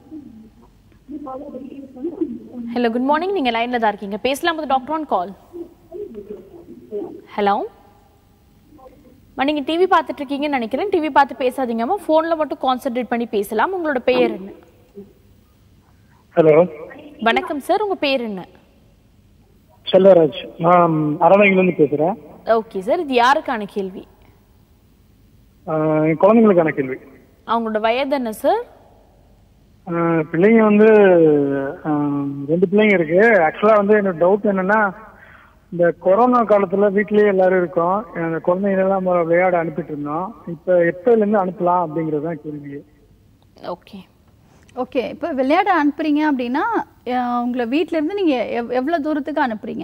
S1: ஹலோ குட் மார்னிங் நீங்க லைன்ல தான் இருக்கீங்க பேசலாம் with doctor on call hello நீங்க டிவி பார்த்துட்டு இருக்கீங்கன்னு நினைக்கிறேன் டிவி பார்த்து பேசாதீங்கம்மா போன்ல மட்டும் கான்சென்ட்ரேட் பண்ணி பேசலாம் உங்களோட பெயர் என்ன
S4: ஹலோ
S1: வணக்கம் சார் உங்க பேர் என்ன
S4: செல்வராஜ் நான் அரவணையிலேருந்து பேசுகிறேன்
S1: ஓகே சார் இது யாருக்கான கேள்வி
S4: என் குழந்தைங்களுக்கான கேள்வி
S1: அவங்களோட வயது என்ன சார்
S4: ஆஹ் பிள்ளைங்க வந்து ஆஹ் ரெண்டு பிள்ளைங்க இருக்கு ஆக்சுவலாக வந்து என்னோட டவுட் என்னன்னா இந்த கொரோனா காலத்தில் வீட்லயே எல்லாரும் இருக்கோம் அந்த குழந்தைங்களெல்லாம் விளையாட அனுப்பிட்டு இருந்தோம் இப்போ எப்போலேருந்து அனுப்பலாம் அப்படிங்கிறது தான் கேள்வி
S1: ஓகே
S2: ஓகே இப்போ விளையாட அனுப்புறீங்க அப்படின்னா அஹ், உங்களை வீட்ல இருந்து நீங்கள் எவ் எவ்வளோ தூரத்துக்கு அனுப்புறீங்க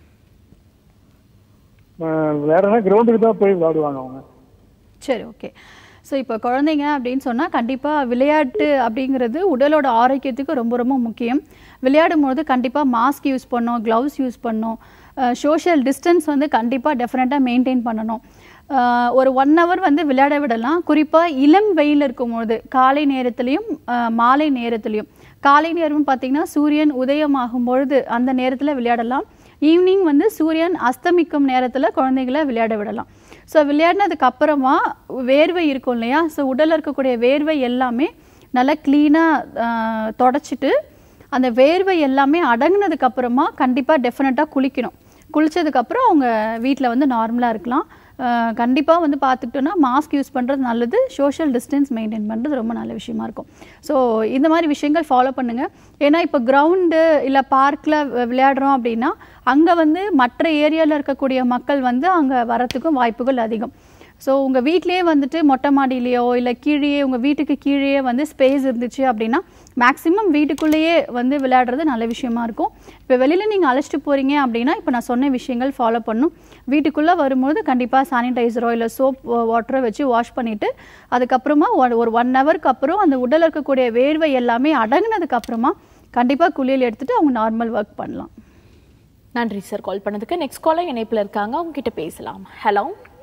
S4: ஆஹ் விளையாடுனா கிரவுண்டுக்கு தான் போய் விளையாடுவாங்க அவங்க
S2: சரி ஓகே ஸோ இப்போ குழந்தைங்க அப்படின்னு சொன்னால் கண்டிப்பாக விளையாட்டு அப்படிங்கிறது உடலோட ஆரோக்கியத்துக்கு ரொம்ப ரொம்ப முக்கியம் விளையாடும் போது கண்டிப்பாக மாஸ்க் யூஸ் பண்ணணும் க்ளவுஸ் யூஸ் பண்ணணும் சோஷியல் டிஸ்டன்ஸ் வந்து கண்டிப்பாக டெஃபினட்டாக மெயின்டைன் பண்ணணும் அஹ், ஒரு ஒன் ஹவர் வந்து விளையாட விடலாம் குறிப்பாக இளம் வெயில் இருக்கும்பொழுது காலை நேரத்துலையும் அஹ், மாலை நேரத்துலையும் காலை நேரம் பார்த்தீங்கன்னா சூரியன் உதயமாகும் பொழுது அந்த நேரத்தில் விளையாடலாம் ஈவினிங் வந்து சூரியன் அஸ்தமிக்கும் நேரத்தில் குழந்தைகளை விளையாட விடலாம் ஸோ விளையாடினதுக்கு அப்புறமா வேர்வை இருக்கும் இல்லையா ஸோ உடலில் இருக்கக்கூடிய வேர்வை எல்லாமே நல்லா க்ளீனாக தொடச்சிட்டு அந்த வேர்வை எல்லாமே அடங்குனதுக்கு அப்புறமா கண்டிப்பாக டெஃபினட்டாக குளிக்கணும் குளிச்சதுக்கப்புறம் அவங்க வீட்டில் வந்து நார்மலாக இருக்கலாம் கண்டிப்பாக வந்து பார்த்துக்கிட்டோன்னா மாஸ்க் யூஸ் பண்ணுறது நல்லது சோஷியல் டிஸ்டன்ஸ் மெயின்டைன் பண்ணுறது ரொம்ப நல்ல விஷயமா இருக்கும் ஸோ இந்த மாதிரி விஷயங்கள் ஃபாலோ பண்ணுங்கள் ஏன்னா இப்போ கிரவுண்டு இல்லை பார்க்கில் விளையாடுறோம் அப்படின்னா அங்கே வந்து மற்ற ஏரியாவில் இருக்கக்கூடிய மக்கள் வந்து அங்கே வரத்துக்கும் வாய்ப்புகள் அதிகம் ஸோ உங்கள் வீட்டிலேயே வந்துட்டு மொட்டை மாடியிலையோ இல்லை கீழேயே உங்கள் வீட்டுக்கு கீழேயே வந்து ஸ்பேஸ் இருந்துச்சு அப்படின்னா மேக்ஸிமம் வீட்டுக்குள்ளேயே வந்து விளையாடுறது நல்ல விஷயமா இருக்கும் இப்போ வெளியில் நீங்கள் அழைச்சிட்டு போகிறீங்க அப்படின்னா இப்போ நான் சொன்ன விஷயங்கள் ஃபாலோ பண்ணும் வீட்டுக்குள்ளே வரும்போது கண்டிப்பாக சானிடைசரோ இல்லை சோப் வாட்டரோ வச்சு வாஷ் பண்ணிவிட்டு அதுக்கப்புறமா ஒரு- ஒரு ஒன் ஹவருக்கு அப்புறம் அந்த உடலில் இருக்கக்கூடிய வேர்வை எல்லாமே அடங்குனதுக்கு அப்புறமா கண்டிப்பாக குளியல் எடுத்துட்டு அவங்க நார்மல் ஒர்க் பண்ணலாம்
S1: நன்றி சார் கால் பண்ணதுக்கு நெக்ஸ்ட் காலர் இணைப்புல இருக்காங்க அவங்க கிட்ட பேசலாம் ஹலோ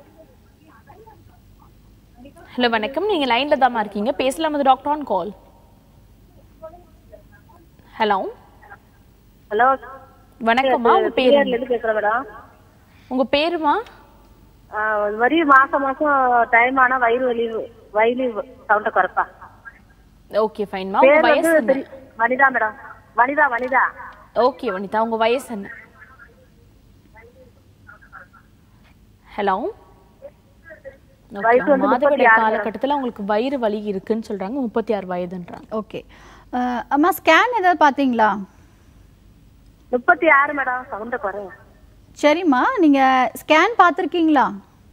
S1: ஹலோ வணக்கம் நீங்க லைன்ல தாமா இருக்கீங்க பேசலாம் அது doctor on call hello
S5: hello
S1: வணக்கம்மா உங்க பேர் என்ன?
S5: இருந்து பேசுறேன் மேடம்
S1: உங்க பேருமா
S5: ஆ, வரி மாசம் மாசம் டைம் ஆனா வயிறு வலி வயிறு சவுண்ட குறைப்பா
S1: ஓகே ஃபைன்மா உங்க
S5: பேர்
S1: வயசு
S5: வந்து
S1: என்ன
S5: தெரி- வனிதா மேடம் வனிதா வனிதா
S1: ஓகே வனிதா உங்க வயசு என்ன ஹலோ
S5: வயசு வந்து
S1: மாதவிடாய்
S5: 36
S1: காலகட்டத்துல உங்களுக்கு வயிறு வலி இருக்குன்னு சொல்றாங்க முப்பத்தி ஆறு வயதுன்றாங்க
S2: ஓகே அம்மா ஸ்கேன் ஏதாவது பார்த்தீங்களா
S5: முப்பத்தி ஆறு மேடம் சவுண்ட குறை
S2: சரிம்மா நீங்கள் ஸ்கேன் பார்த்துருக்கீங்களா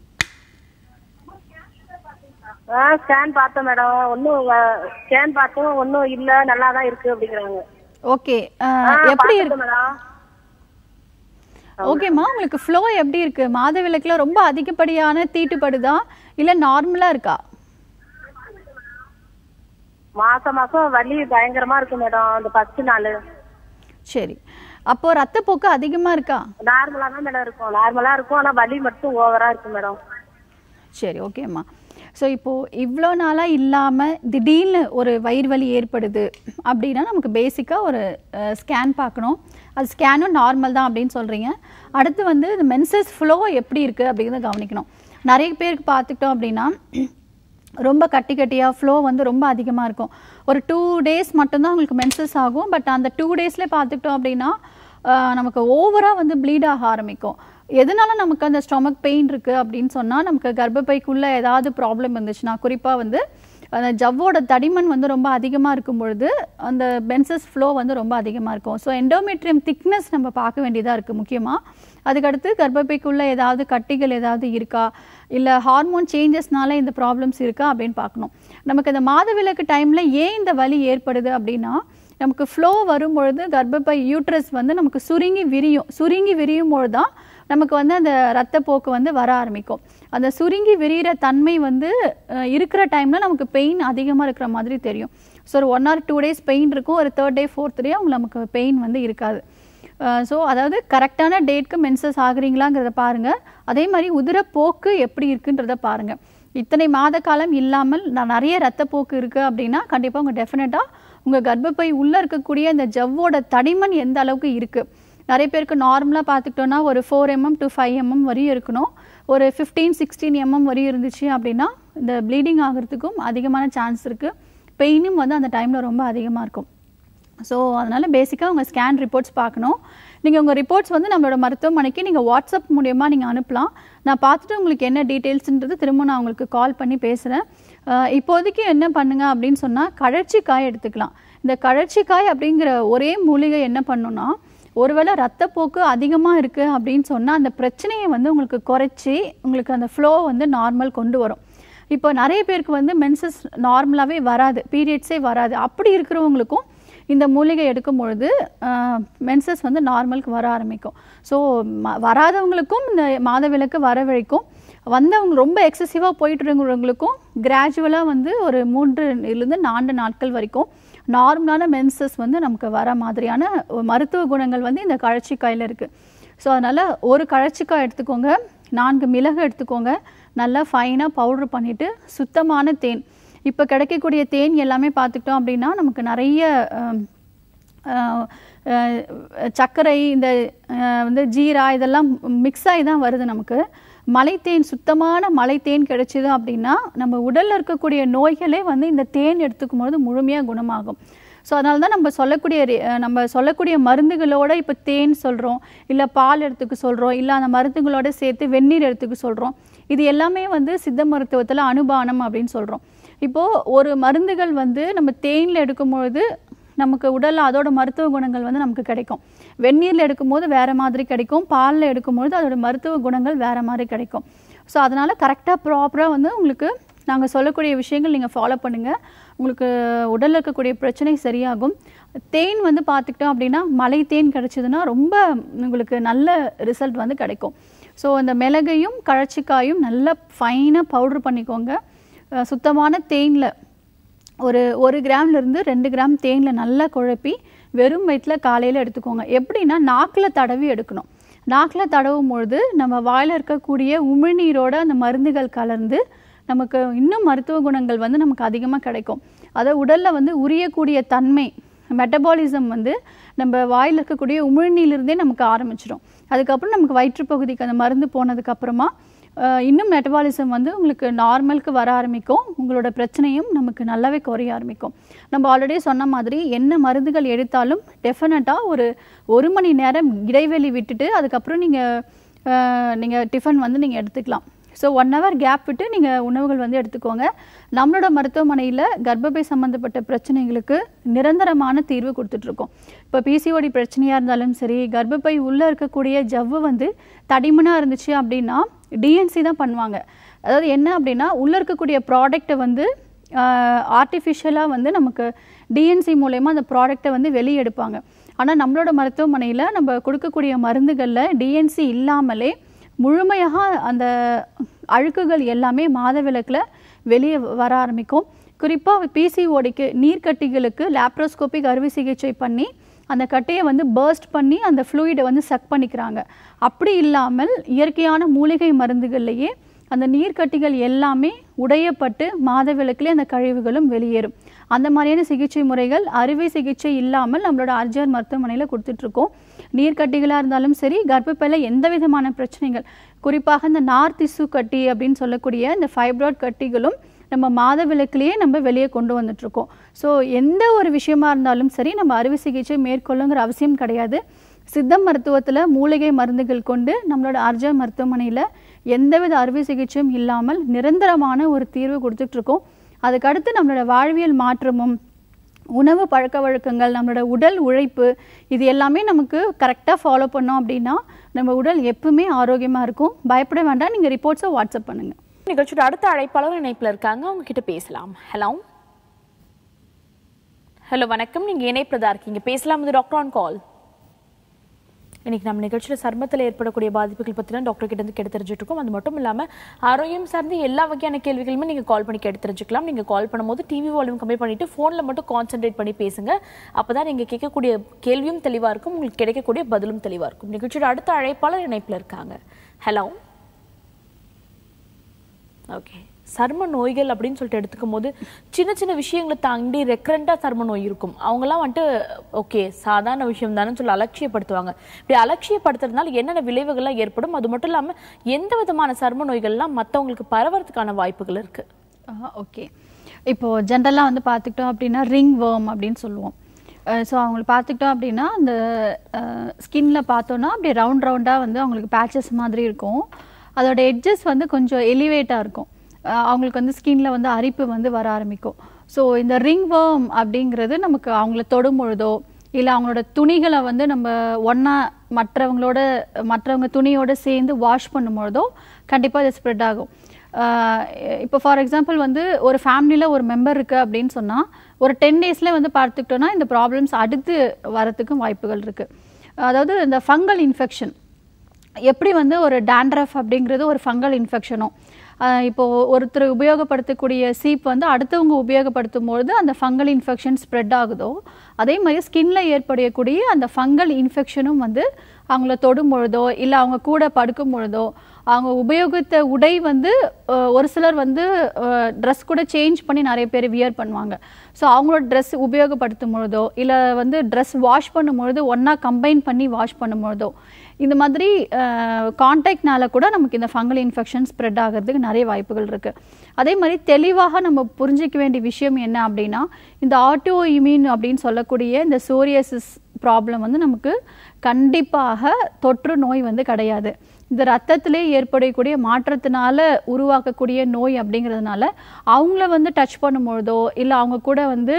S5: ஆ ஸ்கேன் பார்த்தேன் மேடம் ஒன்னும் ஸ்கேன் பார்த்தோம் ஒன்னும் இல்ல நல்லா தான் இருக்கு அப்படிங்கிறாங்க
S2: ஓகே
S5: ஆ,
S2: எப்படி
S5: பார்த்துட்டேன்
S2: இருக்கு
S5: மேடம்
S2: ஓகேம்மா உங்களுக்கு ஃப்ளோ எப்படி இருக்கு மாதவிலக்குல ரொம்ப அதிகப்படியான தீட்டுப்படுதா இல்லை நார்மலாக இருக்கா
S5: மாசம் மாசம் வலி பயங்கரமா இருக்கு மேடம் அந்த ஃபர்ஸ்ட் நாள்
S2: சரி அப்போ ரத்தப்போக்கு அதிகமாக இருக்கா
S5: நார்மலா தான் மேடம் இருக்கும் நார்மலா இருக்கும் ஆனா வலி மட்டும் ஓவரா இருக்கு மேடம்
S2: சரி ஓகேம்மா ஸோ இப்போது இவ்வளோ நாளாக இல்லாமல் திடீர்னு ஒரு வயிறு வலி ஏற்படுது அப்படின்னா நமக்கு பேசிக்காக ஒரு ஸ்கேன் பார்க்கணும் அது ஸ்கேனும் நார்மல் தான் அப்படின்னு சொல்கிறீங்க அடுத்து வந்து இந்த மென்சஸ் ஃப்ளோ எப்படி இருக்குது அப்படிங்கிறத கவனிக்கணும் நிறைய பேருக்கு பார்த்துக்கிட்டோம் அப்படின்னா ரொம்ப கட்டி கட்டியாக ஃப்ளோ வந்து ரொம்ப அதிகமாக இருக்கும் ஒரு டூ டேஸ் மட்டும்தான் உங்களுக்கு மென்சஸ் ஆகும் பட் அந்த டூ டேஸ்லேயே பார்த்துக்கிட்டோம் அப்படின்னா ஆஹ், நமக்கு ஓவராக வந்து ப்ளீட் ஆக ஆரம்பிக்கும் எதனால நமக்கு அந்த ஸ்டொமக் பெயின் இருக்குது அப்படின்னு சொன்னால் நமக்கு கர்ப்பப்பைக்குள்ளே ஏதாவது ப்ராப்ளம் இருந்துச்சுன்னா குறிப்பாக வந்து அந்த ஜவ்வோட தடிமன் வந்து ரொம்ப அதிகமாக இருக்கும் பொழுது அந்த பென்சஸ் ஃப்ளோ வந்து ரொம்ப அதிகமாக இருக்கும் ஸோ எண்டோமெட்ரியம் திக்னஸ் நம்ம பார்க்க வேண்டியதாக இருக்குது முக்கியமாக அதுக்கடுத்து கர்ப்பப்பைக்குள்ளே ஏதாவது கட்டிகள் ஏதாவது இருக்கா இல்லை ஹார்மோன் சேஞ்சஸ்னால இந்த ப்ராப்ளம்ஸ் இருக்கா அப்படின்னு பார்க்கணும் நமக்கு இந்த மாதவிலக்கு டைமில் ஏன் இந்த வலி ஏற்படுது அப்படின்னா நமக்கு ஃப்ளோ வரும்பொழுது கர்ப்பப்பை யூட்ரஸ் வந்து நமக்கு சுருங்கி விரியும் சுருங்கி விரியும் பொழுது தான் நமக்கு வந்து அந்த ரத்தப்போக்கு வந்து வர ஆரம்பிக்கும் அந்த சுருங்கி விரிகிற தன்மை வந்து அஹ், இருக்கிற டைமில் நமக்கு பெயின் அதிகமாக இருக்கிற மாதிரி தெரியும் ஸோ ஒரு one or two days pain இருக்கும் ஒரு தேர்ட் டே ஃபோர்த் டே உங்களுக்கு நமக்கு பெயின் வந்து இருக்காது ஸோ அதாவது கரெக்டான டேட்க்கு மென்சஸ் ஆகுறீங்களாங்கிறத பாருங்கள் அதே மாதிரி உதிரப்போக்கு எப்படி இருக்குன்றத பாருங்கள் இத்தனை மாத காலம் இல்லாமல் நான் நிறைய ரத்தப்போக்கு இருக்குது அப்படின்னா கண்டிப்பாக உங்கள் டெஃபினட்டாக உங்கள் கர்ப்பப்பை உள்ளே இருக்கக்கூடிய இந்த ஜவ்வோட தடிமன் எந்த அளவுக்கு இருக்குது நிறைய பேருக்கு நார்மலாக பார்த்துக்கிட்டோன்னா ஒரு four mm to five mm வரையும் இருக்கணும் ஒரு ஃபிஃப்டீன் சிக்ஸ்டீன் எம்எம் வரையும் இருந்துச்சு அப்படின்னா இந்த ப்ளீடிங் ஆகிறதுக்கும் அதிகமான சான்ஸ் இருக்குது பெயினும் வந்து அந்த டைமில் ரொம்ப அதிகமாக இருக்கும் ஸோ அதனால் பேசிக்காக உங்கள் ஸ்கேன் ரிப்போர்ட்ஸ் பார்க்கணும் நீங்கள் உங்கள் ரிப்போர்ட்ஸ் வந்து நம்மளோட மருத்துவமனைக்கு நீங்கள் வாட்ஸ்அப் மூலியமாக நீங்கள் அனுப்பலாம் நான் பார்த்துட்டு உங்களுக்கு என்ன டீட்டெயில்ஸ்ன்றது திரும்ப நான் உங்களுக்கு கால் பண்ணி பேசுகிறேன் இப்போதைக்கு என்ன பண்ணுங்க அப்படின்னு சொன்னால் கழற்சிக்காய் எடுத்துக்கலாம் இந்த கழற்சிக்காய் அப்படிங்கிற ஒரே மூலிகை என்ன பண்ணுன்னா ஒருவேளை ரத்தப்போக்கு அதிகமாக இருக்குது அப்படின்னு சொன்னால் அந்த பிரச்சனையை வந்து உங்களுக்கு குறைச்சி உங்களுக்கு அந்த ஃப்ளோ வந்து நார்மல் கொண்டு வரும் இப்போ நிறைய பேருக்கு வந்து மென்சஸ் நார்மலாகவே வராது பீரியட்ஸே வராது அப்படி இருக்கிறவங்களுக்கும் இந்த மூலிகை எடுக்கும் பொழுது மென்சஸ் வந்து நார்மலுக்கு வர ஆரம்பிக்கும் ஸோ வராதவங்களுக்கும் இந்த மாதவிலக்கு வரவழைக்கும் வந்தவங்க ரொம்ப எக்ஸசிவாக போயிட்டு இருக்கிறவங்களுக்கும் கிராஜுவலாக வந்து ஒரு மூன்றுலேருந்து நான்கு நாட்கள் வரைக்கும் நார்மலான மென்சஸ் வந்து நமக்கு வர மாதிரியான ஒரு மருத்துவ குணங்கள் வந்து இந்த கழச்சிக்காயில் இருக்குது ஸோ அதனால் ஒரு கழச்சிக்காய் எடுத்துக்கோங்க நான்கு மிளகு எடுத்துக்கோங்க நல்லா ஃபைனாக பவுட்ரு பண்ணிவிட்டு சுத்தமான தேன் இப்போ கிடைக்கக்கூடிய தேன் எல்லாமே பார்த்துக்கிட்டோம் அப்படின்னா நமக்கு நிறைய ஆம், ஆஹ், ஆஹ், சர்க்கரை இந்த ஆஹ், வந்து ஜீரா இதெல்லாம் மிக்ஸ் ஆகி தான் வருது நமக்கு மலைத்தேன் சுத்தமான மலைத்தேன் கிடைச்சிது அப்படின்னா நம்ம உடலில் இருக்கக்கூடிய நோய்களே வந்து இந்த தேன் எடுத்துக்கும் போது முழுமையாக குணமாகும் ஸோ அதனால தான் நம்ம சொல்லக்கூடிய ரி- அஹ் நம்ம சொல்லக்கூடிய மருந்துகளோட இப்போ தேன் சொல்கிறோம் இல்லை பால் எடுத்துக்க சொல்கிறோம் இல்லை அந்த மருந்துகளோட சேர்த்து வெந்நீர் எடுத்துக்க சொல்கிறோம் இது எல்லாமே வந்து சித்த மருத்துவத்தில் அனுபானம் அப்படின்னு சொல்கிறோம் இப்போது ஒரு மருந்துகள் வந்து நம்ம தேனில் எடுக்கும்பொழுது நமக்கு உடலில் அதோட மருத்துவ குணங்கள் வந்து நமக்கு கிடைக்கும் வெந்நீரில் எடுக்கும்போது வேறு மாதிரி கிடைக்கும் பாலில் எடுக்கும்பொழுது அதோட மருத்துவ குணங்கள் வேறு மாதிரி கிடைக்கும் ஸோ அதனால் கரெக்டாக ப்ராப்பராக வந்து உங்களுக்கு நாங்கள் சொல்லக்கூடிய விஷயங்கள் நீங்கள் ஃபாலோ பண்ணுங்கள் உங்களுக்கு உடலில் இருக்கக்கூடிய பிரச்சனை சரியாகும் தேன் வந்து பார்த்துக்கிட்டோம் அப்படின்னா மலை தேன் கிடச்சிதுன்னா ரொம்ப உங்களுக்கு நல்ல ரிசல்ட் வந்து கிடைக்கும் ஸோ அந்த மிளகையும் கழச்சிக்காயும் நல்லா ஃபைனாக பவுட்ரு பண்ணிக்கோங்க அஹ் சுத்தமான தேனில் ஒரு ஒரு கிராம்ல இருந்து ரெண்டு கிராம் தேனில் நல்லா குழப்பி வெறும் வயிற்றில் காலையில் எடுத்துக்கோங்க எப்படின்னா நாக்கில் தடவி எடுக்கணும் நாக்கில் தடவும் பொழுது நம்ம வாயில் இருக்கக்கூடிய உமிழ்நீரோட அந்த மருந்துகள் கலந்து நமக்கு இன்னும் மருத்துவ குணங்கள் வந்து நமக்கு அதிகமாக கிடைக்கும் அதை உடலில் வந்து உரியக்கூடிய தன்மை மெட்டபாலிசம் வந்து நம்ம வாயில் இருக்கக்கூடிய உமிழ்நீர்லேருந்தே நமக்கு ஆரம்பிச்சிடும் அதுக்கப்புறம் நமக்கு வயிற்றுப்பகுதிக்கு அந்த மருந்து போனதுக்கப்புறமா அஹ் இன்னும் மெட்டபாலிசம் வந்து உங்களுக்கு நார்மலுக்கு வர ஆரம்பிக்கும் உங்களோட பிரச்சனையும் நமக்கு நல்லாவே குறைய ஆரம்பிக்கும் நம்ம ஆல்ரெடி சொன்ன மாதிரி என்ன மருந்துகள் எடுத்தாலும் டெஃபினட்டாக ஒரு ஒரு மணி நேரம் இடைவெளி விட்டுட்டு அதுக்கப்புறம் நீங்கள் நீங்கள் டிஃபன் வந்து நீங்கள் எடுத்துக்கலாம் ஸோ ஒன் ஹவர் கேப் விட்டு நீங்கள் உணவுகள் வந்து எடுத்துக்கோங்க நம்மளோட மருத்துவமனையில் கர்ப்பப்பை சம்மந்தப்பட்ட பிரச்சனைகளுக்கு நிரந்தரமான தீர்வு கொடுத்துட்ருக்கோம் இப்போ பிசிஓடி பிரச்சனையாக இருந்தாலும் சரி கர்ப்பப்பை உள்ளே இருக்கக்கூடிய ஜவ்வு வந்து தடிமனாக இருந்துச்சு அப்படின்னா டிஎன்சி தான் பண்ணுவாங்க அதாவது என்ன அப்படின்னா உள்ளே இருக்கக்கூடிய ப்ராடக்ட்டை வந்து ஆர்டிஃபிஷியலாக வந்து நமக்கு டிஎன்சி மூலயமா அந்த ப்ராடக்ட்டை வந்து வெளியே எடுப்பாங்க ஆனால் நம்மளோட மருத்துவமனையில் நம்ம கொடுக்கக்கூடிய மருந்துகளில் டிஎன்சி இல்லாமலே முழுமையாக அந்த அழுக்குகள் எல்லாமே மாதவிலக்கில் வெளியே வர ஆரம்பிக்கும் குறிப்பாக பிசிஓடிக்கு நீர்க்கட்டிகளுக்கு லாப்ரோஸ்கோபிக் அறுவை சிகிச்சை பண்ணி அந்த கட்டையை வந்து பர்ஸ்ட் பண்ணி அந்த ஃப்ளூயிடை வந்து சக் பண்ணிக்கிறாங்க அப்படி இல்லாமல் இயற்கையான மூலிகை மருந்துகள்லையே அந்த நீர்க்கட்டிகள் எல்லாமே உடையப்பட்டு மாதவிலக்கிலே அந்த கழிவுகளும் வெளியேறும் அந்த மாதிரியான சிகிச்சை முறைகள் அறுவை சிகிச்சை இல்லாமல் நம்மளோட ஆர்ஜிஆர் மருத்துவமனையில் கொடுத்துட்ருக்கோம் நீர்க்கட்டிகளாக இருந்தாலும் சரி கர்ப்பப்பையில் எந்த விதமான பிரச்சனைகள் குறிப்பாக இந்த நார் திசு கட்டி அப்படின்னு சொல்லக்கூடிய இந்த ஃபைப்ராய்ட் கட்டிகளும் நம்ம மாதவிலக்கிலேயே நம்ம வெளியே கொண்டு வந்துட்ருக்கோம் ஸோ எந்த ஒரு விஷயமா இருந்தாலும் சரி நம்ம அறுவை சிகிச்சை மேற்கொள்ளுங்கிற அவசியம் கிடையாது சித்த மருத்துவத்தில் மூலிகை மருந்துகள் கொண்டு நம்மளோட அர்ஜா மருத்துவமனையில் எந்தவித அறுவை சிகிச்சையும் இல்லாமல் நிரந்தரமான ஒரு தீர்வு கொடுத்துட்ருக்கோம் அதுக்கடுத்து நம்மளோட வாழ்வியல் மாற்றமும் உணவு பழக்க வழக்கங்கள் நம்மளோட உடல் உழைப்பு இது எல்லாமே நமக்கு கரெக்டாக ஃபாலோ பண்ணோம் அப்படின்னா நம்ம உடல் எப்பவுமே ஆரோக்கியமாக இருக்கும் பயப்பட வேண்டாம் நீங்கள் ரிப்போர்ட்ஸை வாட்ஸ்அப் பண்ணுங்கள்
S1: நிகழ்ச்சியோட அடுத்த அழைப்பாளர் இணைப்புல இருக்காங்க அவங்க கிட்ட பேசலாம் ஹலோ ஹலோ வணக்கம் நீங்க இணைப்புல தான் இருக்கீங்க பேசலாம் இது டாக்டர் ஆன் கால் இன்னைக்கு நம்ம நிகழ்ச்சியில் சர்மத்தில் ஏற்படக்கூடிய பாதிப்புகள் பற்றிலாம் டாக்டர் கிட்ட இருந்து கேட்டு தெரிஞ்சுட்டு இருக்கோம் அது மட்டும் இல்லாமல் ஆரோக்கியம் சார்ந்து எல்லா வகையான கேள்விகளுமே நீங்கள் கால் பண்ணி கேட்டு தெரிஞ்சுக்கலாம் நீங்கள் கால் பண்ணும்போது டிவி வால்யூம் கம்மி பண்ணிட்டு ஃபோனில் மட்டும் கான்சென்ட்ரேட் பண்ணி பேசுங்க அப்போ தான் நீங்கள் கேட்கக்கூடிய கேள்வியும் தெளிவாக இருக்கும் உங்களுக்கு கிடைக்கக்கூடிய பதிலும் தெளிவாக இருக்கும் நிகழ்ச்சியோட அடுத்த அழைப்பாளர் இணைப்பில் இருக்காங்க ஹலோ ஓகே சர்ம நோய்கள் அப்படின்னு சொல்லிட்டு எடுத்துக்கும் போது சின்ன சின்ன விஷயங்களை தாண்டி ரெக்கரண்டா சர்ம நோய் இருக்கும் அவங்கெல்லாம் வந்துட்டு ஓகே சாதாரண விஷயம் தானே சொல்லி அலட்சியப்படுத்துவாங்க இப்படி அலட்சியப்படுத்துறதுனால என்னென்ன விளைவுகள்லாம் ஏற்படும் அது மட்டும் இல்லாம எந்த விதமான சர்ம நோய்கள்லாம் மற்றவங்களுக்கு பரவறதுக்கான வாய்ப்புகள் இருக்கு
S2: ஓகே இப்போது ஜென்ரலாக வந்து பார்த்துக்கிட்டோம் அப்படின்னா ரிங் வேர்ம் அப்படின்னு சொல்லுவோம் ஸோ அவங்களை பார்த்துக்கிட்டோம் அப்படின்னா அந்த ஸ்கின்ல பார்த்தோன்னா அப்படியே ரவுண்ட் ரவுண்டாக வந்து அவங்களுக்கு பேச்சஸ் மாதிரி இருக்கும் அதோட எட்ஜஸ் வந்து கொஞ்சம் எலிவேட்டாக இருக்கும் அஹ் அவங்களுக்கு வந்து ஸ்கின்ல வந்து அரிப்பு வந்து வர ஆரம்பிக்கும் ஸோ இந்த ரிங் வேர்ம் அப்படிங்கிறது நமக்கு அவங்கள தொடும் பொழுதோ இல்லை அவங்களோட துணிகளை வந்து நம்ம ஒன்றா மற்றவங்களோட மற்றவங்க துணியோட சேர்ந்து வாஷ் பண்ணும்பொழுதோ கண்டிப்பாக இது ஸ்ப்ரெட் ஆகும் ஆஹ் இப்போ ஃபார் எக்ஸாம்பிள் வந்து ஒரு ஃபேமிலியில் ஒரு மெம்பர் இருக்கு அப்படின்னு சொன்னால் ஒரு டென் டேஸில் வந்து பார்த்துக்கிட்டோன்னா இந்த ப்ராப்ளம்ஸ் அடுத்து வரத்துக்கும் வாய்ப்புகள் இருக்கு அதாவது இந்த ஃபங்கல் இன்ஃபெக்ஷன் எப்படி வந்து ஒரு டேண்ட்ரஃப் அப்படிங்கிறது ஒரு ஃபங்கல் இன்ஃபெக்ஷனும் இப்போ ஒருத்தர் உபயோகப்படுத்தக்கூடிய சீப் வந்து அடுத்தவங்க உபயோகப்படுத்தும் பொழுது அந்த ஃபங்கல் இன்ஃபெக்ஷன் ஸ்ப்ரெட் ஆகுதோ அதே மாதிரி ஸ்கின்ல ஏற்படக்கூடிய அந்த ஃபங்கல் இன்ஃபெக்ஷனும் வந்து அவங்கள தொடும் பொழுதோ இல்லை அவங்க கூட படுக்கும் பொழுதோ அவங்க உபயோகித்த உடை வந்து அஹ், ஒரு சிலர் வந்து ட்ரெஸ் கூட சேஞ்ச் பண்ணி நிறைய பேர் வியர் பண்ணுவாங்க ஸோ அவங்களோட ட்ரெஸ் உபயோகப்படுத்தும் பொழுதோ இல்லை வந்து ட்ரெஸ் வாஷ் பண்ணும் பொழுது ஒன்றா கம்பைன் பண்ணி வாஷ் பண்ணும் பொழுதோ இந்த மாதிரி கான்டாக்ட்னால கூட நமக்கு இந்த ஃபங்கல் இன்ஃபெக்ஷன் ஸ்ப்ரெட் ஆகிறதுக்கு நிறைய வாய்ப்புகள் இருக்குது அதே மாதிரி தெளிவாக நம்ம புரிஞ்சிக்க வேண்டிய விஷயம் என்ன அப்படின்னா இந்த ஆட்டோ இம்யூன் அப்படின்னு சொல்லக்கூடிய இந்த சோரியாசிஸ் ப்ராப்ளம் வந்து நமக்கு கண்டிப்பாக தொற்று நோய் வந்து கிடையாது இந்த ரத்தத்திலே ஏற்படக்கூடிய மாற்றத்தினால உருவாக்கக்கூடிய நோய் அப்படிங்கிறதுனால அவங்கள வந்து டச் பண்ணும் பொழுதோ இல்லை அவங்க கூட வந்து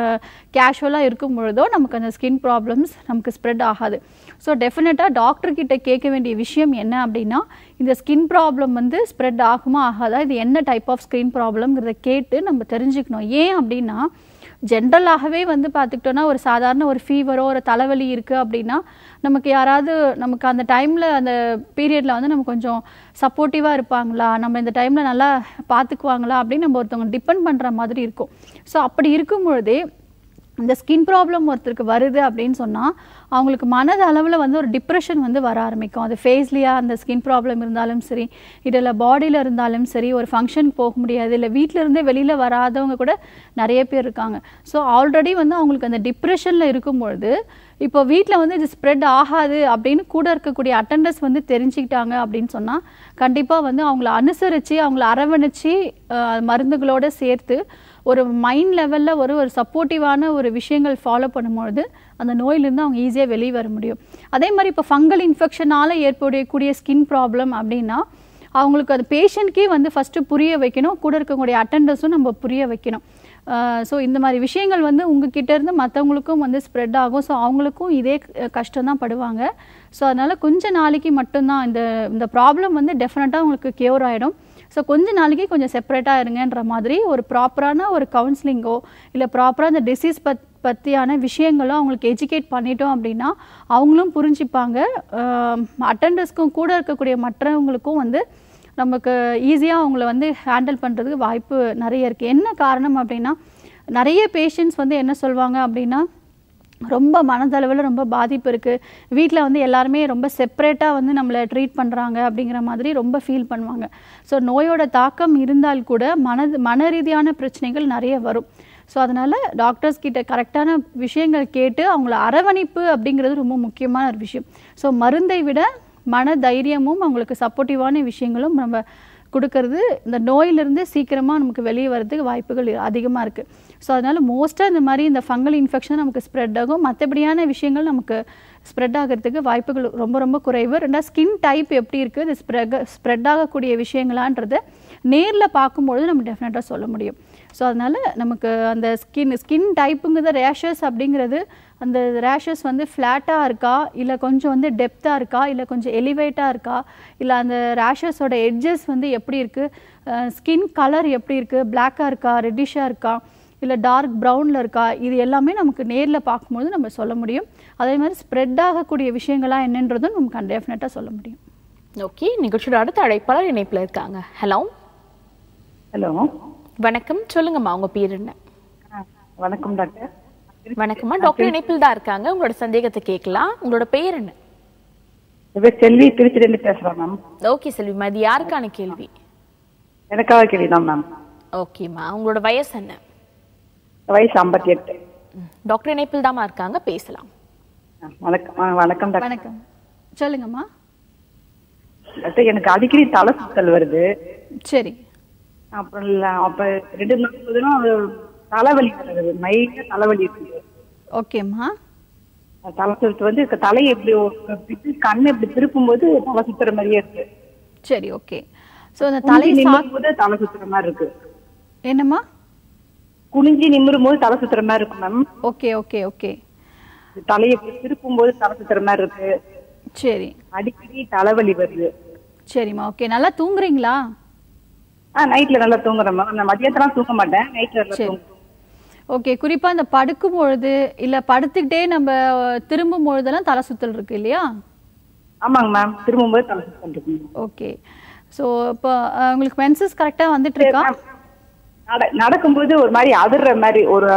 S2: கேஷுவலாக இருக்கும் பொழுதோ நமக்கு அந்த ஸ்கின் ப்ராப்ளம்ஸ் நமக்கு ஸ்ப்ரெட் ஆகாது ஸோ டெஃபினட்டாக டாக்டர் கிட்ட கேட்க வேண்டிய விஷயம் என்ன அப்படின்னா இந்த ஸ்கின் ப்ராப்ளம் வந்து ஸ்ப்ரெட் ஆகுமா ஆகாதா இது என்ன டைப் ஆஃப் ஸ்கின் ப்ராப்ளம்ங்கிறத கேட்டு நம்ம தெரிஞ்சுக்கணும் ஏன் அப்படின்னா ஜென்ரலாகவே வந்து பார்த்துக்கிட்டோன்னா ஒரு சாதாரண ஒரு ஃபீவரோ ஒரு தலைவலி இருக்குது அப்படின்னா நமக்கு யாராவது நமக்கு அந்த டைமில் அந்த பீரியடில் வந்து நம்ம கொஞ்சம் சப்போர்ட்டிவாக இருப்பாங்களா நம்ம இந்த டைமில் நல்லா பார்த்துக்குவாங்களா அப்படின்னு நம்ம ஒருத்தவங்க டிபெண்ட் பண்ணுற மாதிரி இருக்கும் ஸோ அப்படி இருக்கும் பொழுதே இந்த ஸ்கின் ப்ராப்ளம் ஒருத்தருக்கு வருது அப்படின்னு சொன்னால் அவங்களுக்கு மனது அளவில் வந்து ஒரு டிப்ரெஷன் வந்து வர ஆரம்பிக்கும் அது ஃபேஸ்லியாக அந்த ஸ்கின் ப்ராப்ளம் இருந்தாலும் சரி இதில் பாடியில் இருந்தாலும் சரி ஒரு ஃபங்க்ஷனுக்கு போக முடியாது இல்லை வீட்டில் இருந்தே வெளியில் வராதவங்க கூட நிறைய பேர் இருக்காங்க ஸோ ஆல்ரெடி வந்து அவங்களுக்கு அந்த டிப்ரெஷனில் இருக்கும்பொழுது இப்போ வீட்டில் வந்து இது ஸ்ப்ரெட் ஆகாது அப்படின்னு கூட இருக்கக்கூடிய அட்டண்டர்ஸ் வந்து தெரிஞ்சுக்கிட்டாங்க அப்படின்னு சொன்னால் கண்டிப்பாக வந்து அவங்கள அனுசரித்து அவங்கள அரவணைச்சு அஹ், மருந்துகளோட சேர்த்து ஒரு மைண்ட் லெவலில் ஒரு ஒரு சப்போர்ட்டிவான ஒரு விஷயங்கள் ஃபாலோ பண்ணும்பொழுது அந்த நோயிலேருந்து அவங்க ஈஸியாக வெளியே வர முடியும் அதே மாதிரி இப்போ ஃபங்கல் இன்ஃபெக்ஷனால் ஏற்படக்கூடிய ஸ்கின் ப்ராப்ளம் அப்படின்னா அவங்களுக்கு அது பேஷண்ட்கே வந்து ஃபஸ்ட்டு புரிய வைக்கணும் கூட இருக்கக்கூடிய அட்டண்டர்ஸும் நம்ம புரிய வைக்கணும் ஸோ இந்த மாதிரி விஷயங்கள் வந்து உங்ககிட்ட இருந்து மற்றவங்களுக்கும் வந்து ஸ்ப்ரெட் ஆகும் ஸோ அவங்களுக்கும் இதே கஷ்டம் தான் படுவாங்க ஸோ அதனால் கொஞ்ச நாளைக்கு மட்டும்தான் இந்த இந்த ப்ராப்ளம் வந்து டெஃபினட்டாக உங்களுக்கு கியூர் ஆகிடும் ஸோ கொஞ்ச நாளைக்கு கொஞ்சம் செப்பரேட்டாக இருங்கன்ற மாதிரி ஒரு ப்ராப்பரான ஒரு கவுன்சிலிங்கோ இல்லை ப்ராப்பராக இந்த டிசீஸ் பத் பற்றியான விஷயங்களும் அவங்களுக்கு எஜுகேட் பண்ணிட்டோம் அப்படின்னா அவங்களும் புரிஞ்சுப்பாங்க அட்டண்டர்ஸ்க்கும் கூட இருக்கக்கூடிய மற்றவங்களுக்கும் வந்து நமக்கு ஈஸியாக அவங்கள வந்து ஹேண்டில் பண்ணுறதுக்கு வாய்ப்பு நிறைய இருக்குது என்ன காரணம் அப்படின்னா நிறைய பேஷண்ட்ஸ் வந்து என்ன சொல்லுவாங்க அப்படின்னா ரொம்ப மனதளவில் ரொம்ப பாதிப்பு இருக்குது வீட்டில் வந்து எல்லாருமே ரொம்ப செப்பரேட்டாக வந்து நம்மளை ட்ரீட் பண்ணுறாங்க அப்படிங்கிற மாதிரி ரொம்ப ஃபீல் பண்ணுவாங்க ஸோ நோயோட தாக்கம் இருந்தால் கூட மனது மன ரீதியான பிரச்சனைகள் நிறைய வரும் ஸோ அதனால் டாக்டர்ஸ் கிட்ட கரெக்டான விஷயங்கள் கேட்டு அவங்கள அரவணைப்பு அப்படிங்கிறது ரொம்ப முக்கியமான ஒரு விஷயம் ஸோ மருந்தை விட மன தைரியமும் அவங்களுக்கு சப்போர்ட்டிவான விஷயங்களும் நம்ம கொடுக்கறது இந்த நோயிலிருந்து சீக்கிரமாக நமக்கு வெளியே வரதுக்கு வாய்ப்புகள் அதிகமாக இருக்குது ஸோ அதனால் மோஸ்ட்டாக இந்த மாதிரி இந்த ஃபங்கல் இன்ஃபெக்ஷன் நமக்கு ஸ்ப்ரெட் ஆகும் மற்றபடியான விஷயங்கள் நமக்கு ஸ்ப்ரெட் ஆகிறதுக்கு வாய்ப்புகள் ரொம்ப ரொம்ப குறைவு ரெண்டாவது ஸ்கின் டைப் எப்படி இருக்குது இது ஸ்ப்ரெட் ஸ்ப்ரெட் ஆகக்கூடிய விஷயங்களான்றதை நேரில் பார்க்கும்பொழுது நம்ம டெஃபினட்டாக சொல்ல முடியும் ஸோ அதனால் நமக்கு அந்த ஸ்கின் ஸ்கின் டைப்புங்கிறது ரேஷஸ் அப்படிங்கிறது அந்த ரேஷஸ் வந்து ஃப்ளாட்டாக இருக்கா இல்லை கொஞ்சம் வந்து டெப்த்தாக இருக்கா இல்லை கொஞ்சம் எலிவேட்டாக இருக்கா இல்லை அந்த ரேஷஸோட எட்ஜஸ் வந்து எப்படி இருக்குது ஸ்கின் கலர் எப்படி இருக்குது பிளாக்காக இருக்கா ரெட்டிஷாக இருக்கா இல்லை டார்க் ப்ரௌனில் இருக்கா இது எல்லாமே நமக்கு நேரில் பார்க்கும்போது நம்ம சொல்ல முடியும் அதே மாதிரி ஸ்ப்ரெட் ஆகக்கூடிய விஷயங்கள்லாம் என்னன்றதும் நமக்கு டெஃபினட்டாக சொல்ல முடியும்
S1: ஓகே நிகழ்ச்சியோட அடுத்த அழைப்பாளர் இணைப்புல இருக்காங்க ஹலோ
S6: ஹலோ
S1: வணக்கம் சொல்லுங்கம்மா உங்க பேர் என்ன
S6: வணக்கம் டாக்டர்
S1: வணக்கம்மா டாக்டர் இணைப்பில் தான் இருக்காங்க உங்களோட சந்தேகத்தை கேட்கலாம் உங்களோட பெயர் என்ன
S6: என் பேர் செல்வி திருச்சிலேருந்து பேசுறேன் மேம்
S1: ஓகே செல்விமா இது யாருக்கான கேள்வி
S6: எனக்காக கேள்விதான் மேம்
S1: ஓகேம்மா உங்களோட வயசு என்ன
S6: வயசு ஐம்பத்தி எட்டு
S1: ம், டாக்டர் இணைப்பில் தாம்மா இருக்காங்க பேசலாம்
S6: வணக்கம் ஆ, வணக்கம் டாக்டர்
S2: வணக்கம் சொல்லுங்கம்மா
S6: டாக்டர் எனக்கு அடிக்கடி தலை சுத்தல் வருது
S2: சரி
S6: அப்புறம் இல்ல அப்ப ரெண்டு நாள் போதுனா தலைவலி வருது மைய தலைவலி இருக்குது
S2: ஓகேம்மா
S6: தலை சுத்து வந்து க- தலையை எப்படி ஒரு பிட்டு கண்ணு இப்படி திருப்பும் போது தலை சுத்துற மாதிரியே இருக்கு
S2: சரி ஓகே ஸோ அந்த தலை
S6: குனிஞ்சு
S2: சா
S6: நிமிரும் போது தலை சுத்துற மாதிரி இருக்கு
S2: என்னம்மா
S6: குனிஞ்சு நிமிரும் போது தலை சுத்துற மாதிரி இருக்கு மேம்
S2: ஓகே ஓகே ஓகே
S6: தலையை இப்படி திருப்பும் போது தலை சுத்துற மாதிரி இருக்கு
S2: சரி
S6: அடிக்கடி தலைவலி வருது
S2: சரிம்மா ஓகே நல்லா தூங்குறீங்களா
S6: ஆ நைட்ல நல்லா தூங்குறேன் மேம் நான் மதியத்தெல்லாம் தூங்க மாட்டேன் நைட்ல நல்லா
S2: சரி
S6: தூங்குறேன்
S2: ஓகே குறிப்பாக இந்த படுக்கும் பொழுது இல்லை படுத்துக்கிட்டே நம்ம திரும்பும் பொழுதெல்லாம் தலை சுத்தல் இருக்கு இல்லையா
S6: ஆமாங்க மேம் திரும்பும்போது தலை சுத்தம் இருக்கு மேம்.
S2: ஓகே ஸோ இப்போ அஹ், உங்களுக்கு மென்சஸ் கரெக்டாக வந்துட்டு இருக்கா
S6: நட- நடக்கும்போது ஒரு மாதிரி அதிர்ற மாதிரி ஒரு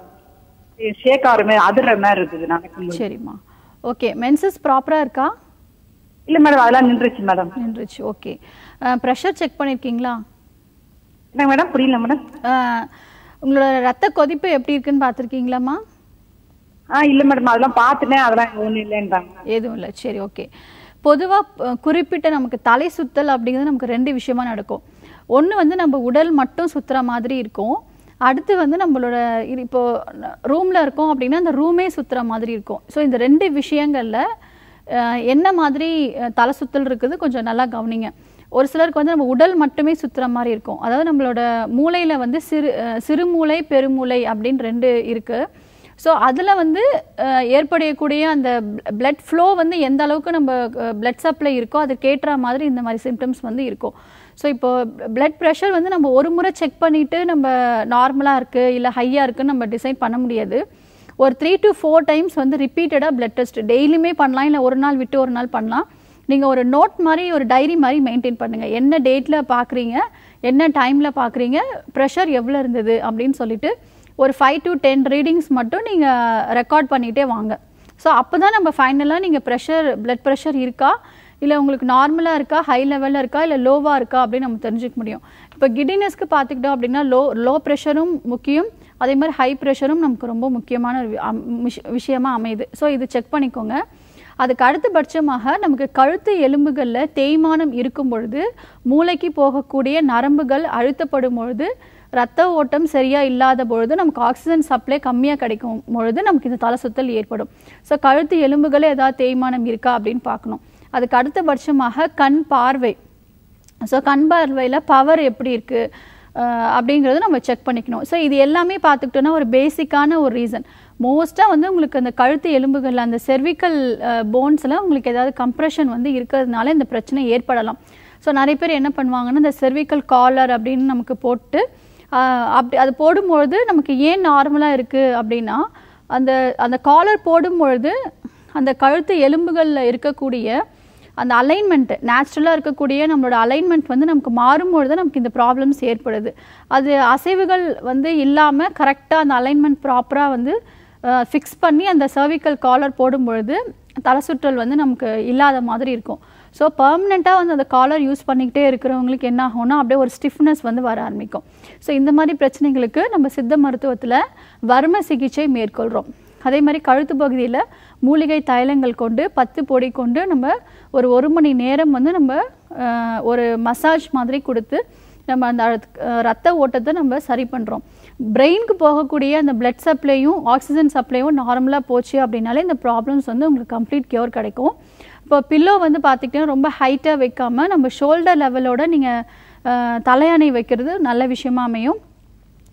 S6: ஷேக் ஆகிற மாதிரி அதிர்ற மாதிரி இருக்குது நடக்கும்போது
S2: சரிம்மா ஓகே மென்சஸ் ப்ராப்பராக இருக்கா
S6: இல்ல மேடம் அதெல்லாம் நின்றுச்சு மேடம்
S2: நின்றுச்சு ஓகே ப்ரெஷர் செக் பண்ணியிருக்கீங்களா
S6: என்ன மேடம் புரியல மேடம்
S2: அஹ், உங்களோட ரத்த கொதிப்பு எப்படி இருக்குன்னு பார்த்துருக்கீங்களாம்மா
S6: ஆ இல்ல மேடம் அதெல்லாம் பார்த்துட்டேன் அதெல்லாம் ஒண்ணும் இல்லைன்றாங்க
S2: எதுவும் இல்லை சரி ஓகே பொதுவாக குறிப்பிட்ட நமக்கு தலை சுத்தல் அப்படிங்கிறது நமக்கு ரெண்டு விஷயமா நடக்கும் ஒன்று வந்து நம்ம உடல் மட்டும் சுத்துற மாதிரி இருக்கும் அடுத்து வந்து நம்மளோட இது இப்போ ரூமில் இருக்கோம் அப்படின்னா அந்த ரூமே சுத்துற மாதிரி இருக்கும் ஸோ இந்த ரெண்டு விஷயங்களில் என்ன மாதிரி அஹ், தலை சுத்தல் இருக்குது கொஞ்சம் நல்லா கவனிங்க ஒரு சிலருக்கு வந்து நம்ம உடல் மட்டுமே சுத்துற மாதிரி இருக்கும் அதாவது நம்மளோட மூளையில் வந்து சிறு அஹ், சிறுமூளை பெருமூளை அப்படின்னு ரெண்டு இருக்குது ஸோ அதில் வந்து அஹ், ஏற்படக்கூடிய அந்த பிளட் ஃப்ளோ வந்து எந்த அளவுக்கு நம்ம பிளட் சப்ளை இருக்கோ அதுக்கேற்ற மாதிரி இந்த மாதிரி சிம்டம்ஸ் வந்து இருக்கும் ஸோ இப்போ பிளட் ப்ரெஷர் வந்து நம்ம ஒரு முறை செக் பண்ணிட்டு நம்ம நார்மலாக இருக்குது இல்லை ஹையாக இருக்குன்னு நம்ம டிசைட் பண்ண முடியாது ஒரு த்ரீ டு ஃபோர் டைம்ஸ் வந்து ரிப்பீட்டடாக பிளட் டெஸ்ட் டெய்லியுமே பண்ணலாம் இல்லை ஒரு நாள் விட்டு ஒரு நாள் பண்ணலாம் நீங்கள் ஒரு நோட் மாதிரி ஒரு டைரி மாதிரி மெயின்டைன் பண்ணுங்கள் என்ன டேட்டில் பார்க்குறீங்க என்ன டைமில் பார்க்குறீங்க ப்ரெஷர் எவ்வளோ இருந்தது அப்படின்னு சொல்லிட்டு ஒரு ஃபைவ் டு டென் ரீடிங்ஸ் மட்டும் நீங்கள் ரெக்கார்ட் பண்ணிகிட்டே வாங்க ஸோ அப்போ தான் நம்ம ஃபைனலாக நீங்கள் ப்ரெஷர் பிளட் ப்ரெஷர் இருக்கா இல்லை உங்களுக்கு நார்மலாக இருக்கா ஹை லெவலில் இருக்கா இல்லை லோவாக இருக்கா அப்படின்னு நம்ம தெரிஞ்சுக்க முடியும் இப்போ கிடினஸ்க்கு பார்த்துக்கிட்டோம் அப்படின்னா லோ லோ ப்ரெஷரும் முக்கியம் அதே மாதிரி ஹை ப்ரெஷரும் நமக்கு ரொம்ப முக்கியமான ஒரு வி- அம்- விஷ- விஷயமா அமையுது ஸோ இது செக் பண்ணிக்கோங்க அதுக்கு அடுத்தபட்சமாக நமக்கு கழுத்து எலும்புகளில் தேய்மானம் இருக்கும் பொழுது மூளைக்கு போகக்கூடிய நரம்புகள் அழுத்தப்படும் பொழுது ரத்த ஓட்டம் சரியா இல்லாத பொழுது நமக்கு ஆக்சிஜன் சப்ளை கம்மியாக கிடைக்கும் பொழுது நமக்கு இந்த தலை சுத்தல் ஏற்படும் ஸோ கழுத்து எலும்புகளே ஏதாவது தேய்மானம் இருக்கா அப்படின்னு பார்க்கணும் அதுக்கு அடுத்தபட்சமாக கண் பார்வை ஸோ கண் பார்வையில் பவர் எப்படி இருக்குது அப்படிங்கிறது நம்ம செக் பண்ணிக்கணும் ஸோ இது எல்லாமே பார்த்துக்கிட்டோன்னா ஒரு பேசிக்கான ஒரு ரீசன் மோஸ்ட்டாக வந்து உங்களுக்கு அந்த கழுத்து எலும்புகளில் அந்த செர்விக்கல் போன்ஸில் உங்களுக்கு ஏதாவது கம்ப்ரெஷன் வந்து இருக்கிறதுனால இந்த பிரச்சனை ஏற்படலாம் ஸோ நிறைய பேர் என்ன பண்ணுவாங்கன்னா இந்த செர்விக்கல் காலர் அப்படின்னு நமக்கு போட்டு ஆஹ், அப்படி அது போடும்பொழுது நமக்கு ஏன் நார்மலாக இருக்குது அப்படின்னா அந்த அந்த காலர் போடும்பொழுது அந்த கழுத்து எலும்புகளில் இருக்கக்கூடிய அந்த அலைன்மெண்ட் நேச்சுரலாக இருக்கக்கூடிய நம்மளோட அலைன்மெண்ட் வந்து நமக்கு மாறும்பொழுது நமக்கு இந்த ப்ராப்ளம்ஸ் ஏற்படுது அது அசைவுகள் வந்து இல்லாமல் கரெக்டாக அந்த அலைன்மெண்ட் ப்ராப்பராக வந்து ஃபிக்ஸ் பண்ணி அந்த சர்விக்கல் காலர் போடும்பொழுது தலை சுற்றல் வந்து நமக்கு இல்லாத மாதிரி இருக்கும் ஸோ பர்மனெண்ட்டாக வந்து அந்த காலர் யூஸ் பண்ணிக்கிட்டே இருக்கிறவங்களுக்கு என்ன ஆகும்னா அப்படியே ஒரு ஸ்டிஃப்னஸ் வந்து வர ஆரம்பிக்கும் ஸோ இந்த மாதிரி பிரச்சனைகளுக்கு நம்ம சித்த மருத்துவத்தில் வர்ம சிகிச்சை மேற்கொள்கிறோம் அதே மாதிரி கழுத்து பகுதியில் மூலிகை தைலங்கள் கொண்டு பத்து பொடி கொண்டு நம்ம ஒரு ஒரு மணி நேரம் வந்து நம்ம அஹ், ஒரு மசாஜ் மாதிரி கொடுத்து நம்ம அந்த அழுத்- அஹ், ரத்த ஓட்டத்தை நம்ம சரி பண்ணுறோம் பிரெயினுக்கு போகக்கூடிய அந்த பிளட் சப்ளையும் ஆக்சிஜன் சப்ளையும் நார்மலாக போச்சு அப்படின்னாலே இந்த ப்ராப்ளம்ஸ் வந்து உங்களுக்கு கம்ப்ளீட் கியூர் கிடைக்கும் இப்போ பில்லோ வந்து பார்த்திங்கன்னா ரொம்ப ஹைட்டாக வைக்காம நம்ம ஷோல்டர் லெவலோட நீங்கள் தலையணை வைக்கிறது நல்ல விஷயமா அமையும்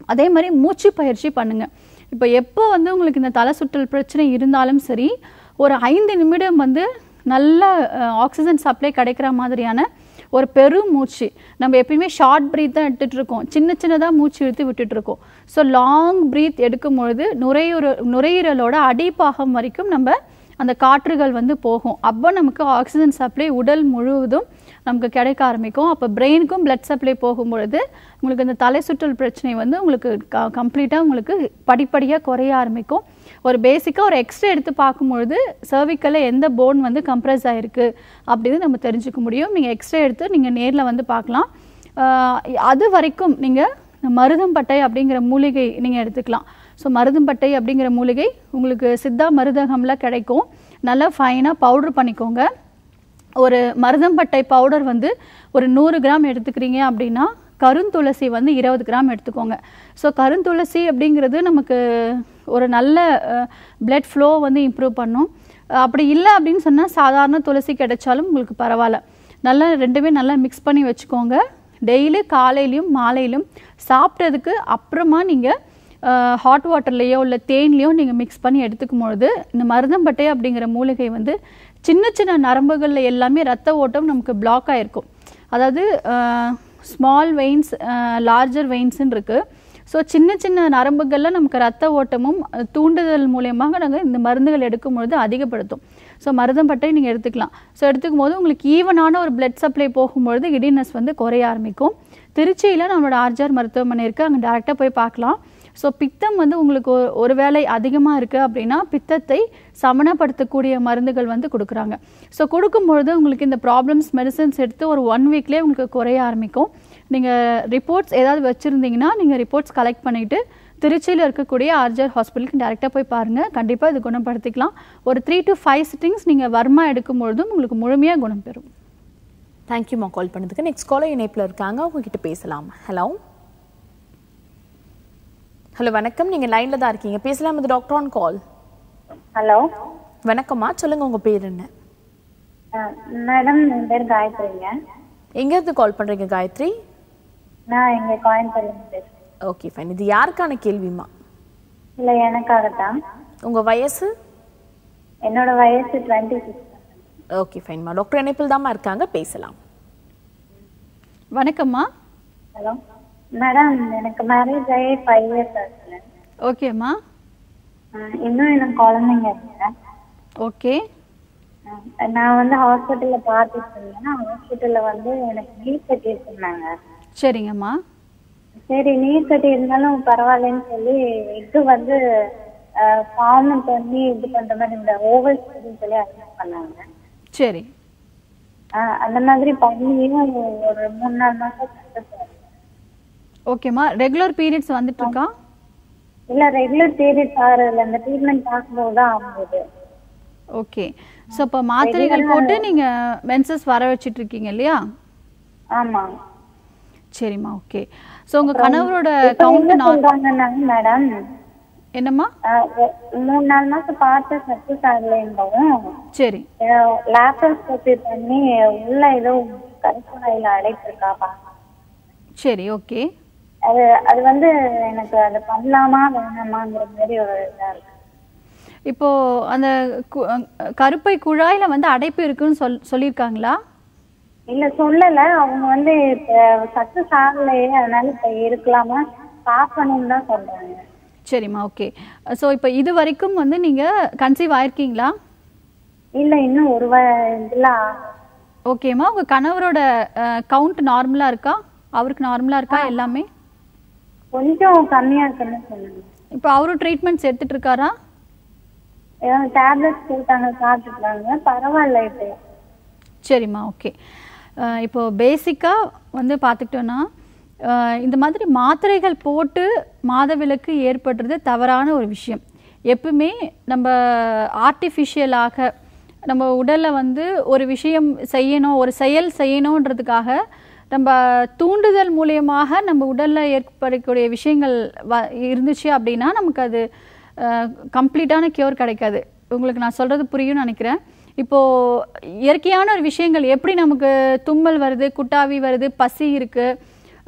S2: அதே மாதிரி மூச்சு பயிற்சி பண்ணுங்க இப்போ எப்போ வந்து உங்களுக்கு இந்த தலை சுற்றல் பிரச்சனை இருந்தாலும் சரி ஒரு ஐந்து நிமிடம் வந்து நல்ல ஆக்சிஜன் சப்ளை கிடைக்கிற மாதிரியான ஒரு பெரும் மூச்சு நம்ம எப்பயுமே ஷார்ட் பிரீத் தான் எடுத்துட்டு இருக்கோம் சின்ன சின்னதாக மூச்சு இழுத்து விட்டுட்டு இருக்கோம் ஸோ லாங் பிரீத் எடுக்கும் பொழுது நுரையீரல் நுரையீரலோட அடிப்பாகம் வரைக்கும் நம்ம அந்த காற்றுகள் வந்து போகும் அப்போ நமக்கு ஆக்சிஜன் சப்ளை உடல் முழுவதும் நமக்கு கிடைக்க ஆரம்பிக்கும் அப்போ பிரெயினுக்கும் blood சப்ளை போகும்பொழுது உங்களுக்கு இந்த தலை சுற்றல் பிரச்சனை வந்து உங்களுக்கு கம்ப்ளீட்டாக உங்களுக்கு படிப்படியாக குறைய ஆரம்பிக்கும் ஒரு பேசிக்காக ஒரு எக்ஸ்ரே எடுத்து பார்க்கும்பொழுது cervicalல எந்த போன் வந்து கம்ப்ரஸ் ஆயிருக்கு அப்படின்னு நம்ம தெரிஞ்சுக்க முடியும் நீங்கள் எக்ஸ்ரே எடுத்து நீங்கள் நேரில் வந்து பார்க்கலாம் ஆஹ் அது வரைக்கும் நீங்கள் மருதம்பட்டை அப்படிங்கிற மூலிகை நீங்கள் எடுத்துக்கலாம் ஸோ மருதம்பட்டை அப்படிங்கிற மூலிகை உங்களுக்கு சித்தா மருதகம்ல கிடைக்கும் நல்லா ஃபைனாக பவுடர் பண்ணிக்கோங்க ஒரு மருதம்பட்டை பவுடர் வந்து ஒரு நூறு கிராம் எடுத்துக்கிறீங்க அப்படின்னா கருந்துளசி வந்து இருபது கிராம் எடுத்துக்கோங்க ஸோ கருந்துளசி அப்படிங்கிறது நமக்கு ஒரு நல்ல blood flow வந்து இம்ப்ரூவ் பண்ணும் அஹ் அப்படி இல்லை அப்படின்னு சொன்னால் சாதாரண துளசி கிடைச்சாலும் உங்களுக்கு பரவாயில்ல நல்லா ரெண்டுமே நல்லா மிக்ஸ் பண்ணி வச்சுக்கோங்க டெய்லி காலையிலையும் மாலையிலும் சாப்பிட்டதுக்கு அப்புறமா நீங்கள் ஹாட் வாட்டர்லேயோ இல்லை தேன்லேயோ நீங்கள் மிக்ஸ் பண்ணி எடுத்துக்கும் பொழுது இந்த மருதம்பட்டை அப்படிங்கிற மூலிகை வந்து சின்ன சின்ன நரம்புகளில் எல்லாமே ரத்த ஓட்டம் நமக்கு பிளாக் ஆகிருக்கும் அதாவது ஸ்மால் வெயின்ஸ் லார்ஜர் வெயின்ஸ்ன்னு இருக்குது ஸோ சின்ன சின்ன நரம்புகளில் நமக்கு ரத்த ஓட்டமும் அஹ், தூண்டுதல் மூலியமாக நாங்கள் இந்த மருந்துகள் எடுக்கும் பொழுது அதிகப்படுத்தும் ஸோ மருதம்பட்டை நீங்கள் எடுத்துக்கலாம் ஸோ எடுத்துக்கும் போது உங்களுக்கு ஈவனான ஒரு blood சப்ளை போகும்பொழுது இடினஸ் வந்து குறைய ஆரம்பிக்கும் திருச்சியில் நம்மளோட ஆர்ஜிஆர் மருத்துவமனை இருக்குது அங்கே டேரெக்டாக போய் பார்க்கலாம் ஸோ பித்தம் வந்து உங்களுக்கு ஒரு- ஒருவேளை அதிகமாக இருக்குது அப்படின்னா பித்தத்தை சமனப்படுத்தக்கூடிய மருந்துகள் வந்து கொடுக்குறாங்க ஸோ கொடுக்கும்பொழுது உங்களுக்கு இந்த ப்ராப்ளம்ஸ் மெடிசன்ஸ் எடுத்து ஒரு ஒன் வீக்லேயே உங்களுக்கு குறைய ஆரம்பிக்கும் நீங்கள் ரிப்போர்ட்ஸ் ஏதாவது வச்சுருந்தீங்கன்னா நீங்கள் ரிப்போர்ட்ஸ் கலெக்ட் பண்ணிவிட்டு திருச்சியில் இருக்கக்கூடிய ஆர்ஜர் ஹாஸ்பிட்டலுக்கு டேரெக்டாக போய் பாருங்கள் கண்டிப்பாக இது குணப்படுத்திக்கலாம் ஒரு த்ரீ to ஃபைவ் சிட்டிங்ஸ் நீங்கள் வர்மா எடுக்கும் பொழுதும் உங்களுக்கு முழுமையாக குணம் பெறும்
S1: தேங்க்யூமா கால் பண்ணதுக்கு நெக்ஸ்ட் காலர் இணைப்பில் இருக்காங்க அவங்க கிட்ட பேசலாம் ஹலோ ஹலோ வணக்கம் நீங்க லைன்ல தான் இருக்கீங்க பேசலாம் இது டாக்டர் ஆன் கால்
S5: ஹலோ
S1: வணக்கம்மா சொல்லுங்க உங்க பேர் என்ன
S5: மேடம் என் பேர் காயத்ரிங்க
S1: எங்க இருந்து கால் பண்றீங்க காயத்ரி
S5: நான் இங்க கோயம்புத்தூர்ல பேசுறேன்
S1: ஓகே ஃபைன் இது யாருக்கான கேள்விமா
S5: இல்ல எனக்காகத்தான்
S1: உங்க வயசு
S5: என்னோட வயசு டுவெண்ட்டி சிக்ஸ்
S1: ஓகே ஃபைன்மா டாக்டர் இணைப்பில் தாம்மா இருக்காங்க பேசலாம்
S2: வணக்கம்மா
S5: ஹலோ மேடம் எனக்கு மேரேஜ் ஆகி ஃபைவ் இயர்ஸ் ஆச்சுங்க
S2: ஓகேம்மா
S5: அஹ் இன்னும் எனக்கு குழந்தைங்க இருக்குங்க
S2: ஓகே
S5: அஹ் நான் வந்து ஹாஸ்பிட்டல்ல பார்த்துட்டு இருந்தேன் ஹாஸ்பிட்டல்ல வந்து எனக்கு நீர் கட்டி இருந்தாங்க
S2: சரிங்கம்மா
S5: சரி நீர் கட்டி இருந்தாலும் பரவாயில்லன்னு சொல்லி இது வந்து ஃபார்ம் பண்ணி இது பண்ற மாதிரி இந்த ஓவல் சொல்லி அட்மிட் பண்ணாங்க
S2: சரி
S5: அஹ் அந்த மாதிரி பண்ணியும் ஒரு மூணு நாலு மாசம் success ஆச்சு.
S2: ஓகேம்மா ரெகுலர் பீரியட்ஸ் வந்துட்டு இருக்கா
S5: இல்ல ரெகுலர் பீரியட்ஸ் ஆகிறதுல அந்த ட்ரீட்மெண்ட் பார்க்கும்போது தான் ஆகுது
S2: ஓகே ஸோ இப்போ மாத்திரைகள் போட்டு நீங்கள் மென்சஸ் வர வச்சிட்டு இருக்கீங்க இல்லையா
S5: ஆமா
S2: சரிம்மா ஓகே ஸோ உங்கள் கணவரோட
S5: இப்ப
S2: கவுண்ட்
S5: என்ன சொல்றாங்கன்னா மேடம்
S2: என்னம்மா
S5: மூணு நாலு மாசம் பார்த்து சக்சஸ் ஆகலைன்றவும்
S2: சரி
S5: லேப்ரோஸ்கோபி பண்ணி உள்ள ஏதோ கருப்பாயில அடைப்பு இருக்கா பாருங்க.
S2: சரி ஓகே
S5: அது அது வந்து எனக்கு அது பண்ணலாமா வேணாமாங்கிற மாதிரி ஒரு இதா இருக்கு
S2: இப்போ அந்த கு- அஹ் கருப்பை குழாயில வந்து அடைப்பு இருக்குன்னு சொல் சொல்லியிருக்காங்களா
S5: இல்ல சொல்லல அவங்க வந்து இப்ப சக்சஸ் ஆகலையே அதனால இப்ப இருக்கலாமா பார்க்கணும்னு தான் சொல்றாங்க
S2: சரிம்மா ஓகே ஸோ இப்போ இது வரைக்கும் வந்து நீங்கள் கன்சீவ் ஆயிருக்கீங்களா
S5: இல்ல இன்னும் ஒரு வ- இதுல ஆகல.
S2: ஓகேம்மா உங்கள் கணவரோட கவுண்ட் நார்மலாக இருக்கா அவருக்கு நார்மலாக இருக்கா எல்லாமே
S5: கொஞ்சம் கம்மியா இருக்குன்னு சொன்னாங்க
S2: இப்போ அவரும் ட்ரீட்மெண்ட்ஸ் எடுத்துட்டு இருக்காரா
S5: ஏதாவது டேப்லெட்ஸ் கொடுத்தாங்க சாப்பிட்டுருக்காங்க பரவாயில்ல இப்போ
S2: சரிம்மா ஓகே இப்போ பேசிக்காக வந்து பார்த்துக்கிட்டோன்னா அஹ் இந்த மாதிரி மாத்திரைகள் போட்டு மாதவிலக்கு ஏற்படுறது தவறான ஒரு விஷயம் எப்பவுமே நம்ம ஆர்டிஃபிஷியலாக நம்ம உடலில் வந்து ஒரு விஷயம் செய்யணும் ஒரு செயல் செய்யணுன்றதுக்காக நம்ம தூண்டுதல் மூலியமாக நம்ம உடலில் ஏற்படக்கூடிய விஷயங்கள் வ இருந்துச்சு அப்படின்னா நமக்கு அது கம்ப்ளீட்டான கியூர் கிடைக்காது உங்களுக்கு நான் சொல்கிறது புரியும்னு நினைக்கிறேன் இப்போது இயற்கையான ஒரு விஷயங்கள் எப்படி நமக்கு தும்மல் வருது குட்டாவி வருது பசி இருக்குது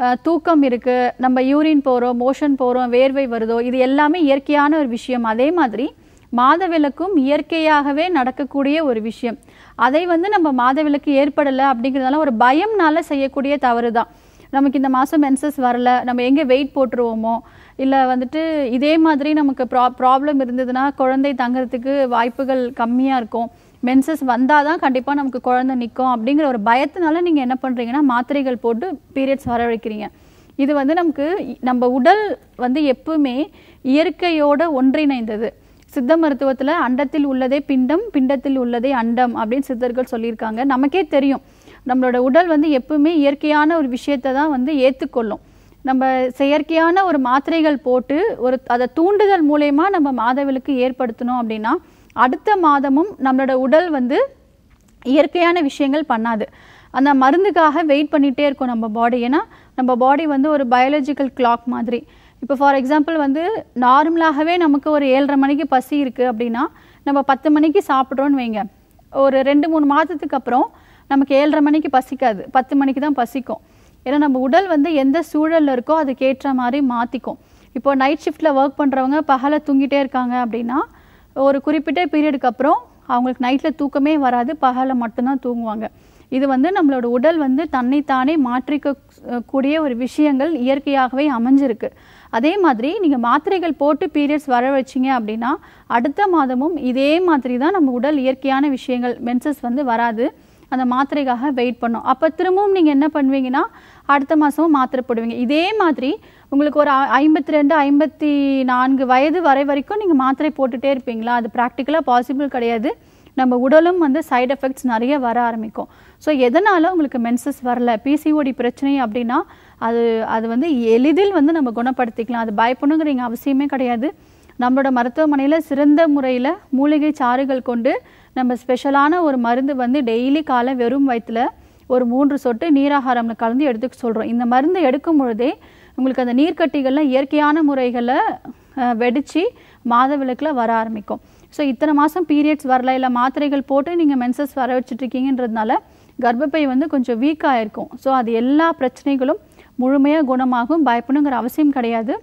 S2: அஹ், தூக்கம் இருக்கு நம்ம யூரின் போகிறோம் மோஷன் போகிறோம் வேர்வை வருதோ இது எல்லாமே இயற்கையான ஒரு விஷயம் அதே மாதிரி மாதவிலக்கும் இயற்கையாகவே நடக்கக்கூடிய ஒரு விஷயம் அதை வந்து நம்ம மாதவிலக்கு ஏற்படலை அப்படிங்கிறதால ஒரு பயம்னால செய்யக்கூடிய தவறு தான் நமக்கு இந்த மாதம் மென்சஸ் வரல நம்ம எங்கே வெயிட் போட்டுருவோமோ இல்லை வந்துட்டு இதே மாதிரி நமக்கு ப்ரா ப்ராப்ளம் இருந்ததுன்னா குழந்தை தங்குறதுக்கு வாய்ப்புகள் கம்மியாக இருக்கும் மென்சஸ் வந்தால் தான் கண்டிப்பாக நமக்கு குழந்தை நிற்கும் அப்படிங்கிற ஒரு பயத்தினால நீங்கள் என்ன பண்ணுறீங்கன்னா மாத்திரைகள் போட்டு பீரியட்ஸ் வரவழைக்கிறீங்க இது வந்து நமக்கு இ- நம்ம உடல் வந்து எப்பவுமே இயற்கையோட ஒன்றிணைந்தது சித்த மருத்துவத்தில் அண்டத்தில் உள்ளதே பிண்டம் பிண்டத்தில் உள்ளதே அண்டம் அப்படின்னு சித்தர்கள் சொல்லியிருக்காங்க நமக்கே தெரியும் நம்மளோட உடல் வந்து எப்பவுமே இயற்கையான ஒரு விஷயத்தை தான் வந்து ஏற்றுக்கொள்ளும் நம்ம செயற்கையான ஒரு மாத்திரைகள் போட்டு ஒரு அதை தூண்டுதல் மூலயமா நம்ம மாதவிலக்கு ஏற்படுத்தணும் அப்படின்னா அடுத்த மாதமும் நம்மளோட உடல் வந்து இயற்கையான விஷயங்கள் பண்ணாது அந்த மருந்துக்காக வெயிட் பண்ணிகிட்டே இருக்கும் நம்ம பாடி ஏன்னா நம்ம பாடி வந்து ஒரு பயாலஜிக்கல் கிளாக் மாதிரி இப்போ ஃபார் எக்ஸாம்பிள் வந்து நார்மலாகவே நமக்கு ஒரு ஏழரை மணிக்கு பசி இருக்குது அப்படின்னா நம்ம பத்து மணிக்கு சாப்பிட்றோன்னு வைங்க ஒரு ரெண்டு மூணு மாதத்துக்கு அப்புறம் நமக்கு ஏழரை மணிக்கு பசிக்காது பத்து மணிக்கு தான் பசிக்கும் ஏன்னா நம்ம உடல் வந்து எந்த சூழல்ல இருக்கோ அதுக்கேற்ற மாதிரி மாற்றிக்கும் இப்போ நைட் ஷிஃப்ட்டில் ஒர்க் பண்ணுறவங்க பகலை தூங்கிட்டே இருக்காங்க அப்படின்னா ஒரு குறிப்பிட்ட பீரியடுக்கு அப்புறம் அவங்களுக்கு நைட்டில் தூக்கமே வராது பகலில் மட்டும்தான் தூங்குவாங்க இது வந்து நம்மளோட உடல் வந்து தன்னைத்தானே மாற்றிக்க அஹ், கூடிய ஒரு விஷயங்கள் இயற்கையாகவே அமைஞ்சிருக்கு அதே மாதிரி நீங்கள் மாத்திரைகள் போட்டு பீரியட்ஸ் வர வச்சீங்க அப்படின்னா அடுத்த மாதமும் இதே மாதிரி தான் நம்ம உடல் இயற்கையான விஷயங்கள் மென்சஸ் வந்து வராது அந்த மாத்திரைக்காக வெயிட் பண்ணும் அப்போ திரும்பவும் நீங்கள் என்ன பண்ணுவீங்கன்னா அடுத்த மாதமும் மாத்திரை போடுவீங்க இதே மாதிரி உங்களுக்கு ஒரு ஐம்பத்தி ரெண்டு ஐம்பத்தி நான்கு வயது வரை வரைக்கும் நீங்கள் மாத்திரை போட்டுட்டே இருப்பீங்களா அது ப்ராக்டிக்கலாக பாசிபிள் கிடையாது நம்ம உடலும் வந்து சைடு எஃபெக்ட்ஸ் நிறைய வர ஆரம்பிக்கும் ஸோ எதனால் உங்களுக்கு மென்சஸ் வரல பிசிஓடி பிரச்சனை அப்படின்னா அது அது வந்து எளிதில் வந்து நம்ம குணப்படுத்திக்கலாம் அது பயப்படணுங்கிறீங்க அவசியமே கிடையாது நம்மளோட மருத்துவமனையில் சிறந்த முறையில் மூலிகை சாறுகள் கொண்டு நம்ம ஸ்பெஷலான ஒரு மருந்து வந்து டெய்லி காலை வெறும் வயிற்றில் ஒரு மூன்று சொட்டு நீராகாரம்ல கலந்து எடுத்துக்க சொல்கிறோம் இந்த மருந்து எடுக்கும் பொழுதே உங்களுக்கு அந்த நீர்க்கட்டிகள்லாம் இயற்கையான முறைகளை வெடித்து மாதவிலக்கில் வர ஆரம்பிக்கும் ஸோ இத்தனை மாதம் பீரியட்ஸ் வரல இல்லை மாத்திரைகள் போட்டு நீங்கள் மென்சஸ் வர வச்சுட்டு இருக்கீங்கன்றதுனால கர்ப்பப்பை வந்து கொஞ்சம் வீக்காக இருக்கும் ஸோ அது எல்லா பிரச்சனைகளும் முழுமையாக குணமாகும் பயப்படணுங்கிற அவசியம் கிடையாது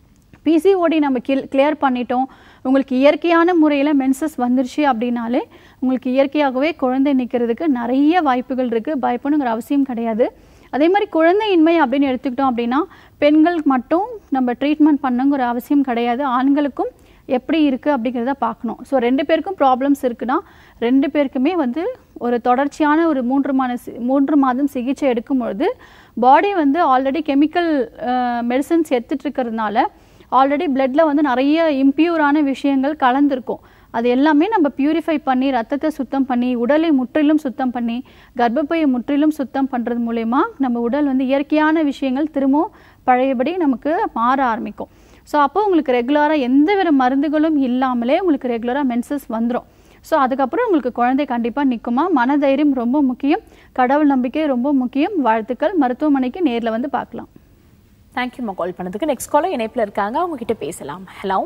S2: பிசிஓடி நம்ம கில் கிளியர் பண்ணிட்டோம் உங்களுக்கு இயற்கையான முறையில் மென்சஸ் வந்துருச்சு அப்படின்னாலே உங்களுக்கு இயற்கையாகவே குழந்தை நிற்கிறதுக்கு நிறைய வாய்ப்புகள் இருக்குது பயப்படணுங்கிற அவசியம் கிடையாது அதே மாதிரி குழந்தையின்மை அப்படின்னு எடுத்துக்கிட்டோம் அப்படின்னா பெண்கள் மட்டும் நம்ம ட்ரீட்மெண்ட் பண்ணுங்கிற அவசியம் கிடையாது ஆண்களுக்கும் எப்படி இருக்குது அப்படிங்கிறத பார்க்கணும் ஸோ ரெண்டு பேருக்கும் ப்ராப்ளம்ஸ் இருக்குன்னா ரெண்டு பேருக்குமே வந்து ஒரு தொடர்ச்சியான ஒரு மூன்று மாத சி- மூன்று மாதம் சிகிச்சை எடுக்கும் பொழுது பாடி வந்து ஆல்ரெடி கெமிக்கல் மெடிசன்ஸ் எடுத்துட்டு இருக்கிறதுனால ஆல்ரெடி பிளட்ல வந்து நிறைய இம்பியூரான விஷயங்கள் கலந்துருக்கும் அது எல்லாமே நம்ம பியூரிஃபை பண்ணி ரத்தத்தை சுத்தம் பண்ணி உடலை முற்றிலும் சுத்தம் பண்ணி கர்ப்பப்பையை முற்றிலும் சுத்தம் பண்ணுறது மூலயமா நம்ம உடல் வந்து இயற்கையான விஷயங்கள் திரும்பவும் பழையபடி நமக்கு மாற ஆரம்பிக்கும் ஸோ அப்போ உங்களுக்கு ரெகுலராக எந்த வித மருந்துகளும் இல்லாமலே உங்களுக்கு ரெகுலராக மென்சஸ் வந்துடும் ஸோ அதுக்கப்புறம் உங்களுக்கு குழந்தை கண்டிப்பாக நிற்குமா மனதைரியம் ரொம்ப முக்கியம் கடவுள் நம்பிக்கை ரொம்ப முக்கியம் வாழ்த்துக்கள் மருத்துவமனைக்கு நேரில் வந்து பார்க்கலாம்
S1: தேங்க்யூம்மா கால் பண்ணதுக்கு நெக்ஸ்ட் காலர் இணைப்பில் இருக்காங்க அவங்க கிட்ட பேசலாம் ஹலோ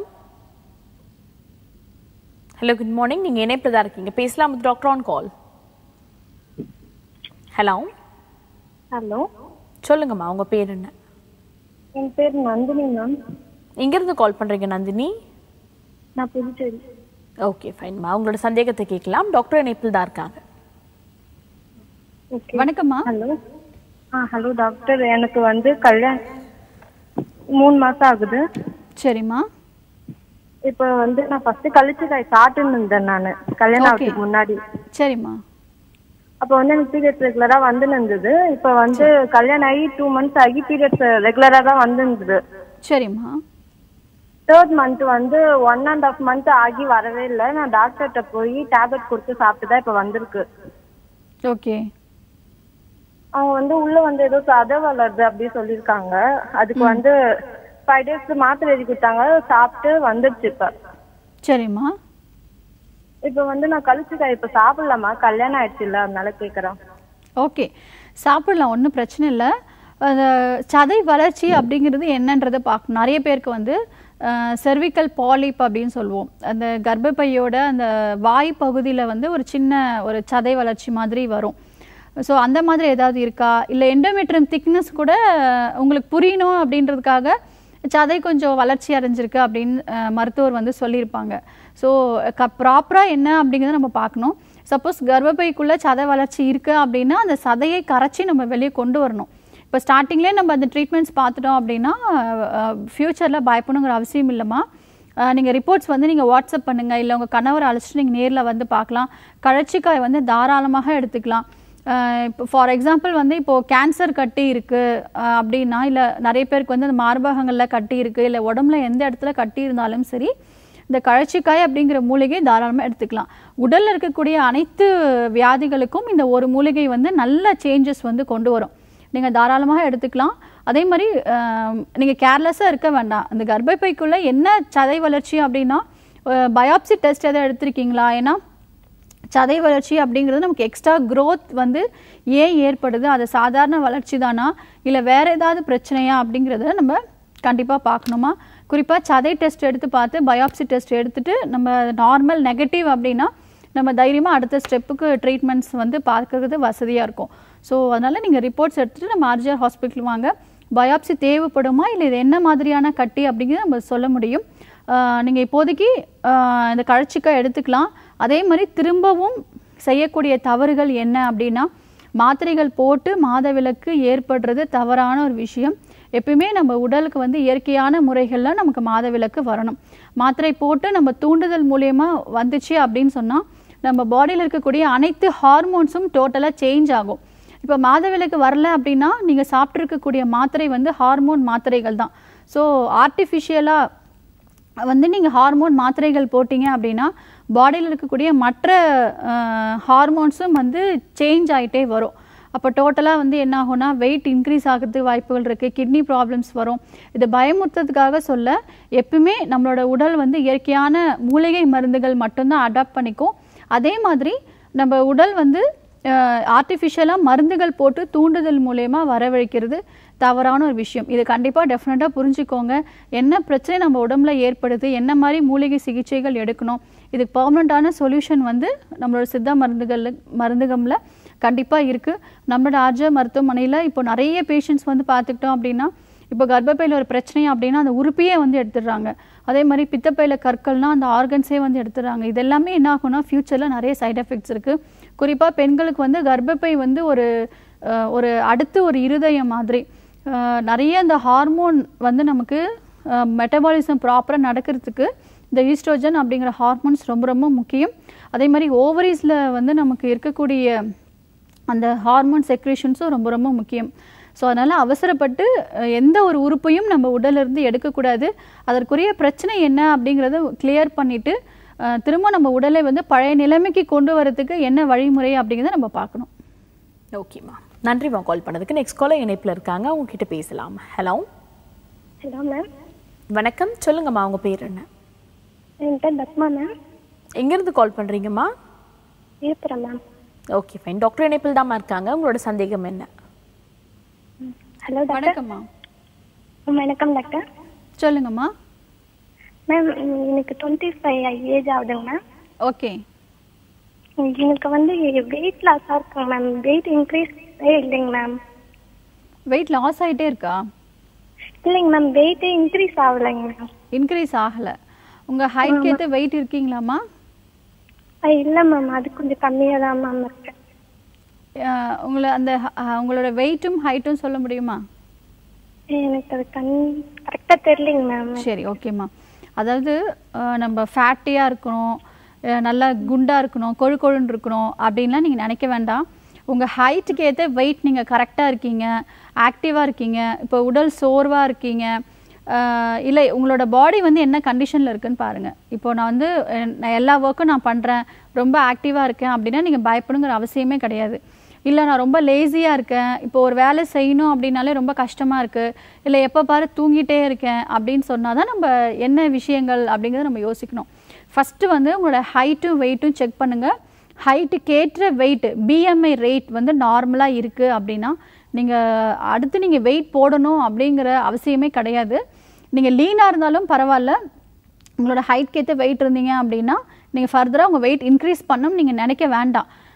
S1: ஹலோ குட் மார்னிங் நீங்க இணைப்பில் தான் இருக்கீங்க பேசலாம் doctor on call hello
S5: hello
S1: சொல்லுங்கம்மா உங்க பேர் என்ன
S5: என் பேர் நந்தினி மேம்
S1: எங்க இருந்து கால் பண்றீங்க நந்தினி
S5: நான் புதுச்சேரி
S1: ஓகே ஃபைன்மா உங்களோட சந்தேகத்தை கேட்கலாம் டாக்டர் இணைப்பில் தான் இருக்காங்க
S5: ஓகே
S2: வணக்கம்மா
S5: ஹலோ ஆ ஹலோ டாக்டர் எனக்கு வந்து கல்யாணம் மூணு மாசம் ஆகுது
S2: சரிம்மா
S5: இப்போ வந்து நான் ஃபர்ஸ்ட் கழிச்சு காய் சாப்பிட்டுன்னு இருந்தேன் நான் கல்யாணம்
S2: Okay.
S5: ஆகிறதுக்கு முன்னாடி
S2: சரிம்மா
S5: அப்போ வந்து எனக்கு பீரியட்ஸ் ரெகுலரா வந்து இருந்தது இப்போ வந்து கல்யாணம் ஆகி டூ மந்த்ஸ் ஆகி பீரியட்ஸ் ரெகுலரா தான் வந்து இருந்தது
S2: சரிம்மா
S5: தேர்ட் மந்த் வந்து ஒன் அண்ட் ஆஃப் மந்த் ஆகி வரவே இல்லை நான் டாக்டர்கிட்ட போய் டேப்லெட் கொடுத்து சாப்பிட்டு தான் இப்போ வந்திருக்கு
S2: ஓகே
S5: அவங்க வந்து உள்ள வந்து ஏதோ சதை வளருது அப்படி சொல்லியிருக்காங்க அதுக்கு வந்து ஃபைவ் டேஸ் மாத்திரை எழுதி கொடுத்தாங்க சாப்பிட்டு வந்துடுச்சு இப்ப
S2: சரிம்மா
S5: இப்ப வந்து நான் கழிச்சுக்கா இப்ப சாப்பிடலாமா கல்யாணம் ஆயிடுச்சு இல்ல அதனால கேக்குறேன்
S2: ஓகே சாப்பிடலாம் ஒன்றும் பிரச்சனை இல்லை அந்த சதை வளர்ச்சி அப்படிங்கிறது என்னன்றதை பார்க்கணும் நிறைய பேருக்கு வந்து செர்விக்கல் பாலிப் அப்படின்னு சொல்லுவோம் அந்த கர்ப்பப்பையோட அந்த வாய் பகுதியில் வந்து ஒரு சின்ன ஒரு சதை வளர்ச்சி மாதிரி வரும் ஸோ அந்த மாதிரி ஏதாவது இருக்கா இல்லை எண்டோமெட்ரியம் திக்னஸ் கூட உங்களுக்கு புரியணும் அப்படின்றதுக்காக சதை கொஞ்சம் வளர்ச்சி அடைஞ்சிருக்கு அப்படின்னு அஹ், மருத்துவர் வந்து சொல்லியிருப்பாங்க ஸோ க ப்ராப்பராக என்ன அப்படிங்கிறத நம்ம பார்க்கணும் சப்போஸ் கர்ப்பப்பைக்குள்ளே சதை வளர்ச்சி இருக்குது அப்படின்னா அந்த சதையை கரைச்சி நம்ம வெளியே கொண்டு வரணும் இப்போ ஸ்டார்டிங்லேயே நம்ம அந்த ட்ரீட்மெண்ட்ஸ் பார்த்துட்டோம் அப்படின்னா ஃப்யூச்சரில் பயப்படணுங்கிற அவசியம் இல்லைம்மா நீங்கள் ரிப்போர்ட்ஸ் வந்து நீங்கள் வாட்ஸ்அப் பண்ணுங்கள் இல்லை உங்கள் கணவரை அழைச்சிட்டு நீங்கள் நேரில் வந்து பார்க்கலாம் கழச்சிக்காய் வந்து தாராளமாக எடுத்துக்கலாம் அஹ் இப்போ ஃபார் எக்ஸாம்பிள் வந்து இப்போது கேன்சர் கட்டி இருக்குது அப்படின்னா இல்லை நிறைய பேருக்கு வந்து அந்த மார்பகங்களில் கட்டி இருக்குது இல்லை உடம்புல எந்த இடத்துல கட்டி இருந்தாலும் சரி இந்த கழச்சிக்காய் அப்படிங்கிற மூலிகை தாராளமாக எடுத்துக்கலாம் உடலில் இருக்கக்கூடிய அனைத்து வியாதிகளுக்கும் இந்த ஒரு மூலிகை வந்து நல்ல சேஞ்சஸ் வந்து கொண்டு வரும் நீங்கள் தாராளமாக எடுத்துக்கலாம் அதே மாதிரி நீங்கள் கேர்லெஸ்ஸாக இருக்க வேண்டாம் அந்த கர்ப்பப்பைக்குள்ளே என்ன சதை வளர்ச்சி அப்படின்னா பயாப்சி டெஸ்ட் எதாவது எடுத்திருக்கீங்களா ஏன்னா சதை வளர்ச்சி அப்படிங்கிறது நமக்கு எக்ஸ்ட்ரா growth வந்து ஏன் ஏற்படுது அது சாதாரண வளர்ச்சி தானா இல்லை வேற ஏதாவது பிரச்சனையா அப்படிங்கிறத நம்ம கண்டிப்பாக பார்க்கணுமா குறிப்பாக சதை டெஸ்ட் எடுத்து பார்த்து பயாப்சி டெஸ்ட் எடுத்துட்டு நம்ம நார்மல் நெகட்டிவ் அப்படின்னா நம்ம தைரியமாக அடுத்த ஸ்டெப்புக்கு ட்ரீட்மெண்ட்ஸ் வந்து பார்க்கறது வசதியாக இருக்கும் ஸோ அதனால் நீங்கள் ரிப்போர்ட்ஸ் எடுத்துகிட்டு நம்ம ஆர்ஜிஆர் ஹாஸ்பிட்டல் வாங்க பயாப்சி தேவைப்படுமா இல்லை இது என்ன மாதிரியான கட்டி அப்படிங்கிறத நம்ம சொல்ல முடியும் நீங்கள் இப்போதைக்கு ஆஹ் இந்த கழச்சிக்காய் எடுத்துக்கலாம் அதே மாதிரி திரும்பவும் செய்யக்கூடிய தவறுகள் என்ன அப்படின்னா மாத்திரைகள் போட்டு மாதவிலக்கு ஏற்படுறது தவறான ஒரு விஷயம் எப்பயுமே நம்ம உடலுக்கு வந்து இயற்கையான முறைகளில் நமக்கு மாதவிலக்கு வரணும் மாத்திரை போட்டு நம்ம தூண்டுதல் மூலியமா வந்துச்சு அப்படின்னு சொன்னால் நம்ம பாடியில் இருக்கக்கூடிய அனைத்து ஹார்மோன்ஸும் டோட்டலாக சேஞ்ச் ஆகும் இப்போ மாதவிலக்கு வரல அப்படின்னா நீங்கள் சாப்பிட்ருக்கக்கூடிய மாத்திரை வந்து ஹார்மோன் மாத்திரைகள் தான் ஸோ ஆர்டிஃபிஷியலாக வந்து நீங்கள் ஹார்மோன் மாத்திரைகள் போட்டீங்க அப்படின்னா பாடியில் இருக்கக்கூடிய மற்ற ஹார்மோன்ஸும் வந்து சேஞ்ச் ஆகிட்டே வரும் அப்போ டோட்டலாக வந்து என்ன ஆகும்னா வெயிட் இன்க்ரீஸ் ஆகிறதுக்கு வாய்ப்புகள் இருக்குது கிட்னி ப்ராப்ளம்ஸ் வரும் இது பயமுறுத்துறதுக்காக சொல்ல எப்பவுமே நம்மளோட உடல் வந்து இயற்கையான மூலிகை மருந்துகள் மட்டும்தான் அடாப்ட் பண்ணிக்கும் அதே மாதிரி நம்ம உடல் வந்து ஆர்டிஃபிஷியலாக மருந்துகள் போட்டு தூண்டுதல் மூலயமா வரவழைக்கிறது தவறான ஒரு விஷயம் இது கண்டிப்பாக டெஃபினட்டாக புரிஞ்சுக்கோங்க என்ன பிரச்சனை நம்ம உடம்புல ஏற்படுது என்ன மாதிரி மூலிகை சிகிச்சைகள் எடுக்கணும் இதுக்கு பர்மனண்ட்டான சொல்யூஷன் வந்து நம்மளோட சித்தா மருந்துகள் மருந்துகம்ல கண்டிப்பாக இருக்குது நம்மளோட ஆர்ஜ மருத்துவமனையில் இப்போ நிறைய பேஷண்ட்ஸ் வந்து பார்த்துக்கிட்டோம் அப்படின்னா இப்போ கர்ப்பப்பையில் ஒரு பிரச்சனை அப்படின்னா அந்த உறுப்பையே வந்து எடுத்துடுறாங்க அதே மாதிரி பித்தப்பையில் கற்கள்னா அந்த ஆர்கன்ஸே வந்து எடுத்துடுறாங்க இது எல்லாமே என்ன ஆகும்னா ஃப்யூச்சரில் நிறைய சைடு எஃபெக்ட்ஸ் இருக்குது குறிப்பாக பெண்களுக்கு வந்து கர்ப்பப்பை வந்து ஒரு அஹ், ஒரு அடுத்து ஒரு இருதயம் மாதிரி அஹ், நிறைய இந்த ஹார்மோன் வந்து நமக்கு மெட்டபாலிசம் ப்ராப்பராக நடக்கிறதுக்கு இந்த ஈஸ்ட்ரோஜன் அப்படிங்கிற ஹார்மோன்ஸ் ரொம்ப ரொம்ப முக்கியம் அதே மாதிரி ஓவரீஸில் வந்து நமக்கு இருக்கக்கூடிய அந்த ஹார்மோன் செக்ரேஷன்ஸும் ரொம்ப ரொம்ப முக்கியம் ஸோ அதனால் அவசரப்பட்டு அஹ், எந்த ஒரு உறுப்பையும் நம்ம உடலிருந்து எடுக்கக்கூடாது அதற்குரிய பிரச்சனை என்ன அப்படிங்கிறத கிளியர் பண்ணிவிட்டு திரும்ப நம்ம உடலை வந்து பழைய நிலைமைக்கு கொண்டு வரதுக்கு என்ன வழிமுறை அப்படிங்கிறத நம்ம பார்க்கணும்
S1: ஓகேம்மா நன்றிம்மா கால் பண்ணதுக்கு நெக்ஸ்ட் காலர் இணைப்பில் இருக்காங்க அவங்க கிட்ட பேசலாம் ஹலோ
S7: ஹலோ மேம்
S1: வணக்கம் சொல்லுங்கம்மா உங்க பேர் என்ன
S7: என் பேர் பத்மா மேம்
S1: எங்கேருந்து கால் பண்றீங்கம்மா
S7: Villupuram ma'am
S1: okay fine doctor இணைப்பில் தாம்மா இருக்காங்க உங்களோட சந்தேகம் என்ன
S7: ஹலோ டாக்டர்
S2: வணக்கம்மா
S7: வணக்கம் டாக்டர்
S2: சொல்லுங்கம்மா
S7: மேம் எனக்கு டுவெண்ட்டி ஃபைவ் ஏஜ் ஆகுதுங்க மேம்
S2: ஓகே
S7: எனக்கு வந்து வெயிட் லாஸாக இருக்குங்க மேம் வெயிட் இன்க்ரீஸ் இல்லைங்க மேம்
S2: வெயிட் லாஸ் ஆகிட்டே இருக்கா
S7: இல்லைங்க மேம் வெயிட்டே இன்க்ரீஸ் ஆகலைங்க மேம்
S2: இன்க்ரீஸ் ஆகலை உங்கள் ஹைட்க்கு ஏற்ற வெயிட் இருக்கீங்களாம்மா
S7: இல்லை மேம் அது கொஞ்சம் கம்மியாக தான் மேம் இருக்கேன்
S2: அஹ் உங்களை அந்த அஹ் உங்களோட வெயிட்டும் ஹைட்டும் சொல்ல முடியுமா
S7: எனக்கு அது கண் கரெக்டாக தெரியலைங்க மேம்
S2: சரி ஓகேம்மா அதாவது அஹ் நம்ம ஃபேட்டியாக இருக்கணும் அஹ் நல்லா குண்டாக இருக்கணும் கொழு கொழுன்னு இருக்கணும் அப்படின்லாம் நீங்கள் நினைக்க வேண்டாம் உங்கள் ஹைட்டுக்கு ஏற்ற வெயிட் நீங்கள் கரெக்டாக இருக்கீங்க ஆக்டிவாக இருக்கீங்க இப்போ உடல் சோர்வாக இருக்கீங்க அஹ் இல்லை உங்களோட பாடி வந்து என்ன கண்டிஷனில் இருக்குன்னு பாருங்கள் இப்போ நான் வந்து அஹ் நான் எல்லா ஒர்க்கும் நான் பண்ணுறேன் ரொம்ப ஆக்டிவாக இருக்கேன் அப்படின்னா நீங்கள் பயப்படுங்கிற அவசியமே கிடையாது இல்லை நான் ரொம்ப லேசியாக இருக்கேன் இப்போ ஒரு வேலை செய்யணும் அப்படின்னாலே ரொம்ப கஷ்டமாக இருக்குது இல்லை எப்போ பாரு தூங்கிட்டே இருக்கேன் அப்படின்னு சொன்னால் தான் நம்ம என்ன விஷயங்கள் அப்படிங்கிறத நம்ம யோசிக்கணும் ஃபஸ்ட்டு வந்து உங்களோட ஹைட்டும் வெயிட்டும் செக் பண்ணுங்கள் ஹைட்டுக்கேற்ற வெயிட் பிஎம்ஐ ரேட் வந்து நார்மலாக இருக்குது அப்படின்னா நீங்கள் அடுத்து நீங்கள் வெயிட் போடணும் அப்படிங்கிற அவசியமே கிடையாது நீங்கள் லீனாக இருந்தாலும் பரவாயில்ல உங்களோட ஹைட்க்கு ஏற்ற வெயிட் இருந்தீங்க அப்படின்னா நீங்கள் ஃபர்தராக உங்கள் வெயிட் இன்க்ரீஸ் பண்ணணும் நீங்கள் நினைக்க வேண்டாம்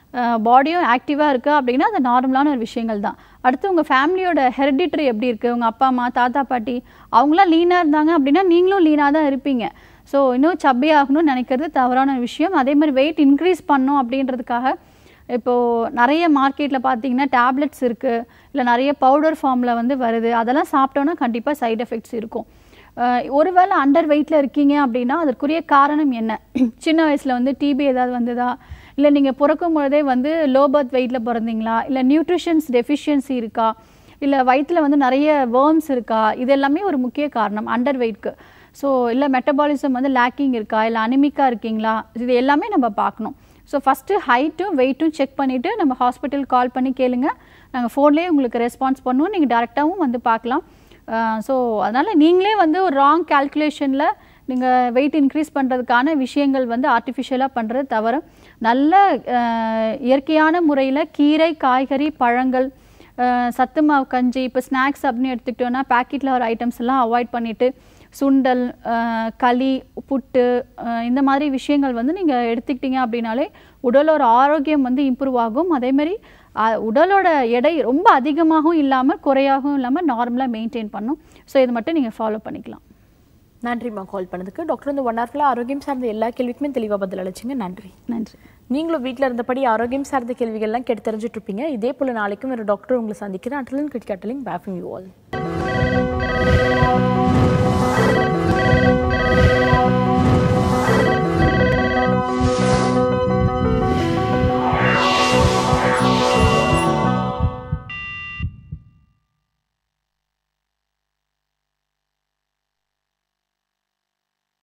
S2: பாடியும் ஆக்டிவாக இருக்குது அப்படின்னா அது நார்மலான ஒரு விஷயங்கள் தான் அடுத்து உங்கள் ஃபேமிலியோட ஹெரிடிட்டரி எப்படி இருக்குது உங்கள் அப்பா அம்மா தாத்தா பாட்டி அவங்களாம் லீனாக இருந்தாங்க அப்படின்னா நீங்களும் லீனாக தான் இருப்பீங்க ஸோ இன்னும் சப்பி ஆகணும்னு நினைக்கிறது தவறான விஷயம் அதே மாதிரி வெயிட் இன்க்ரீஸ் பண்ணணும் அப்படின்றதுக்காக இப்போது நிறைய மார்க்கெட்டில் பார்த்தீங்கன்னா டேப்லெட்ஸ் இருக்குது இல்லை நிறைய பவுடர் ஃபார்மில் வந்து வருது அதெல்லாம் சாப்பிட்டோன்னா கண்டிப்பாக சைடு எஃபெக்ட்ஸ் இருக்கும் அஹ் ஒருவேளை அண்டர் வெயிட்டில் இருக்கீங்க அப்படின்னா அதற்குரிய காரணம் என்ன சின்ன வயசில் வந்து டிபி ஏதாவது வந்ததா இல்லை நீங்கள் பிறக்கும் பொழுதே வந்து லோ பர்த் வெயிட்டில் பிறந்தீங்களா இல்லை நியூட்ரிஷன்ஸ் டெஃபிஷியன்சி இருக்கா இல்லை வயிற்றில் வந்து நிறைய வேர்ம்ஸ் இருக்கா இது எல்லாமே ஒரு முக்கிய காரணம் அண்டர் வெயிட்க்கு ஸோ இல்லை மெட்டபாலிசம் வந்து லேக்கிங் இருக்கா இல்லை அனிமிக்காக இருக்கீங்களா இது எல்லாமே நம்ம பார்க்கணும் ஸோ ஃபஸ்ட்டு ஹைட்டும் வெயிட்டும் செக் பண்ணிவிட்டு நம்ம ஹாஸ்பிட்டல் கால் பண்ணி கேளுங்க நாங்கள் ஃபோன்லேயே உங்களுக்கு ரெஸ்பான்ஸ் பண்ணுவோம் நீங்கள் டேரெக்டாகவும் வந்து பார்க்கலாம் ஸோ அதனால் நீங்களே வந்து ஒரு ராங் கால்குலேஷனில் நீங்கள் வெயிட் இன்க்ரீஸ் பண்ணுறதுக்கான விஷயங்கள் வந்து ஆர்டிஃபிஷியலாக பண்ணுறது தவிர நல்ல அஹ், இயற்கையான முறையில் கீரை காய்கறி பழங்கள் அஹ், சத்து மாவு கஞ்சி இப்போ ஸ்நாக்ஸ் அப்படின்னு எடுத்துக்கிட்டோன்னா பேக்கெட்டில் வர ஐட்டம்ஸ் எல்லாம் அவாய்ட் பண்ணிவிட்டு சுண்டல் அஹ், களி புட்டு அஹ், இந்த மாதிரி விஷயங்கள் வந்து நீங்கள் எடுத்துக்கிட்டீங்க அப்படின்னாலே உடலோட ஆரோக்கியம் வந்து இம்ப்ரூவ் ஆகும் அதேமாதிரி அஹ், உடலோட எடை ரொம்ப அதிகமாகவும் இல்லாமல் குறையாகவும் இல்லாமல் நார்மலாக மெயின்டைன் பண்ணும் ஸோ இது மட்டும் நீங்கள் ஃபாலோ பண்ணிக்கலாம்
S1: நன்றிம்மா கால் பண்ணதுக்கு டாக்டர் இந்த ஒன் ஹவர்ல ஆரோக்கியம் சார்ந்த எல்லா கேள்விக்குமே தெளிவாக பதில் அளிச்சிங்க நன்றி
S2: நன்றி
S1: நீங்களும் வீட்டில் இருந்தபடி ஆரோக்கியம் சார்ந்த கேள்விகள்லாம் கேட்டு தெரிஞ்சுட்டு இருப்பீங்க இதே போல நாளைக்கும் ஒரு டாக்டர் உங்களை சந்திக்கிறேன் அட்டலின் கிட்கட்டலிங் பேஃபிங் யூ ஆல்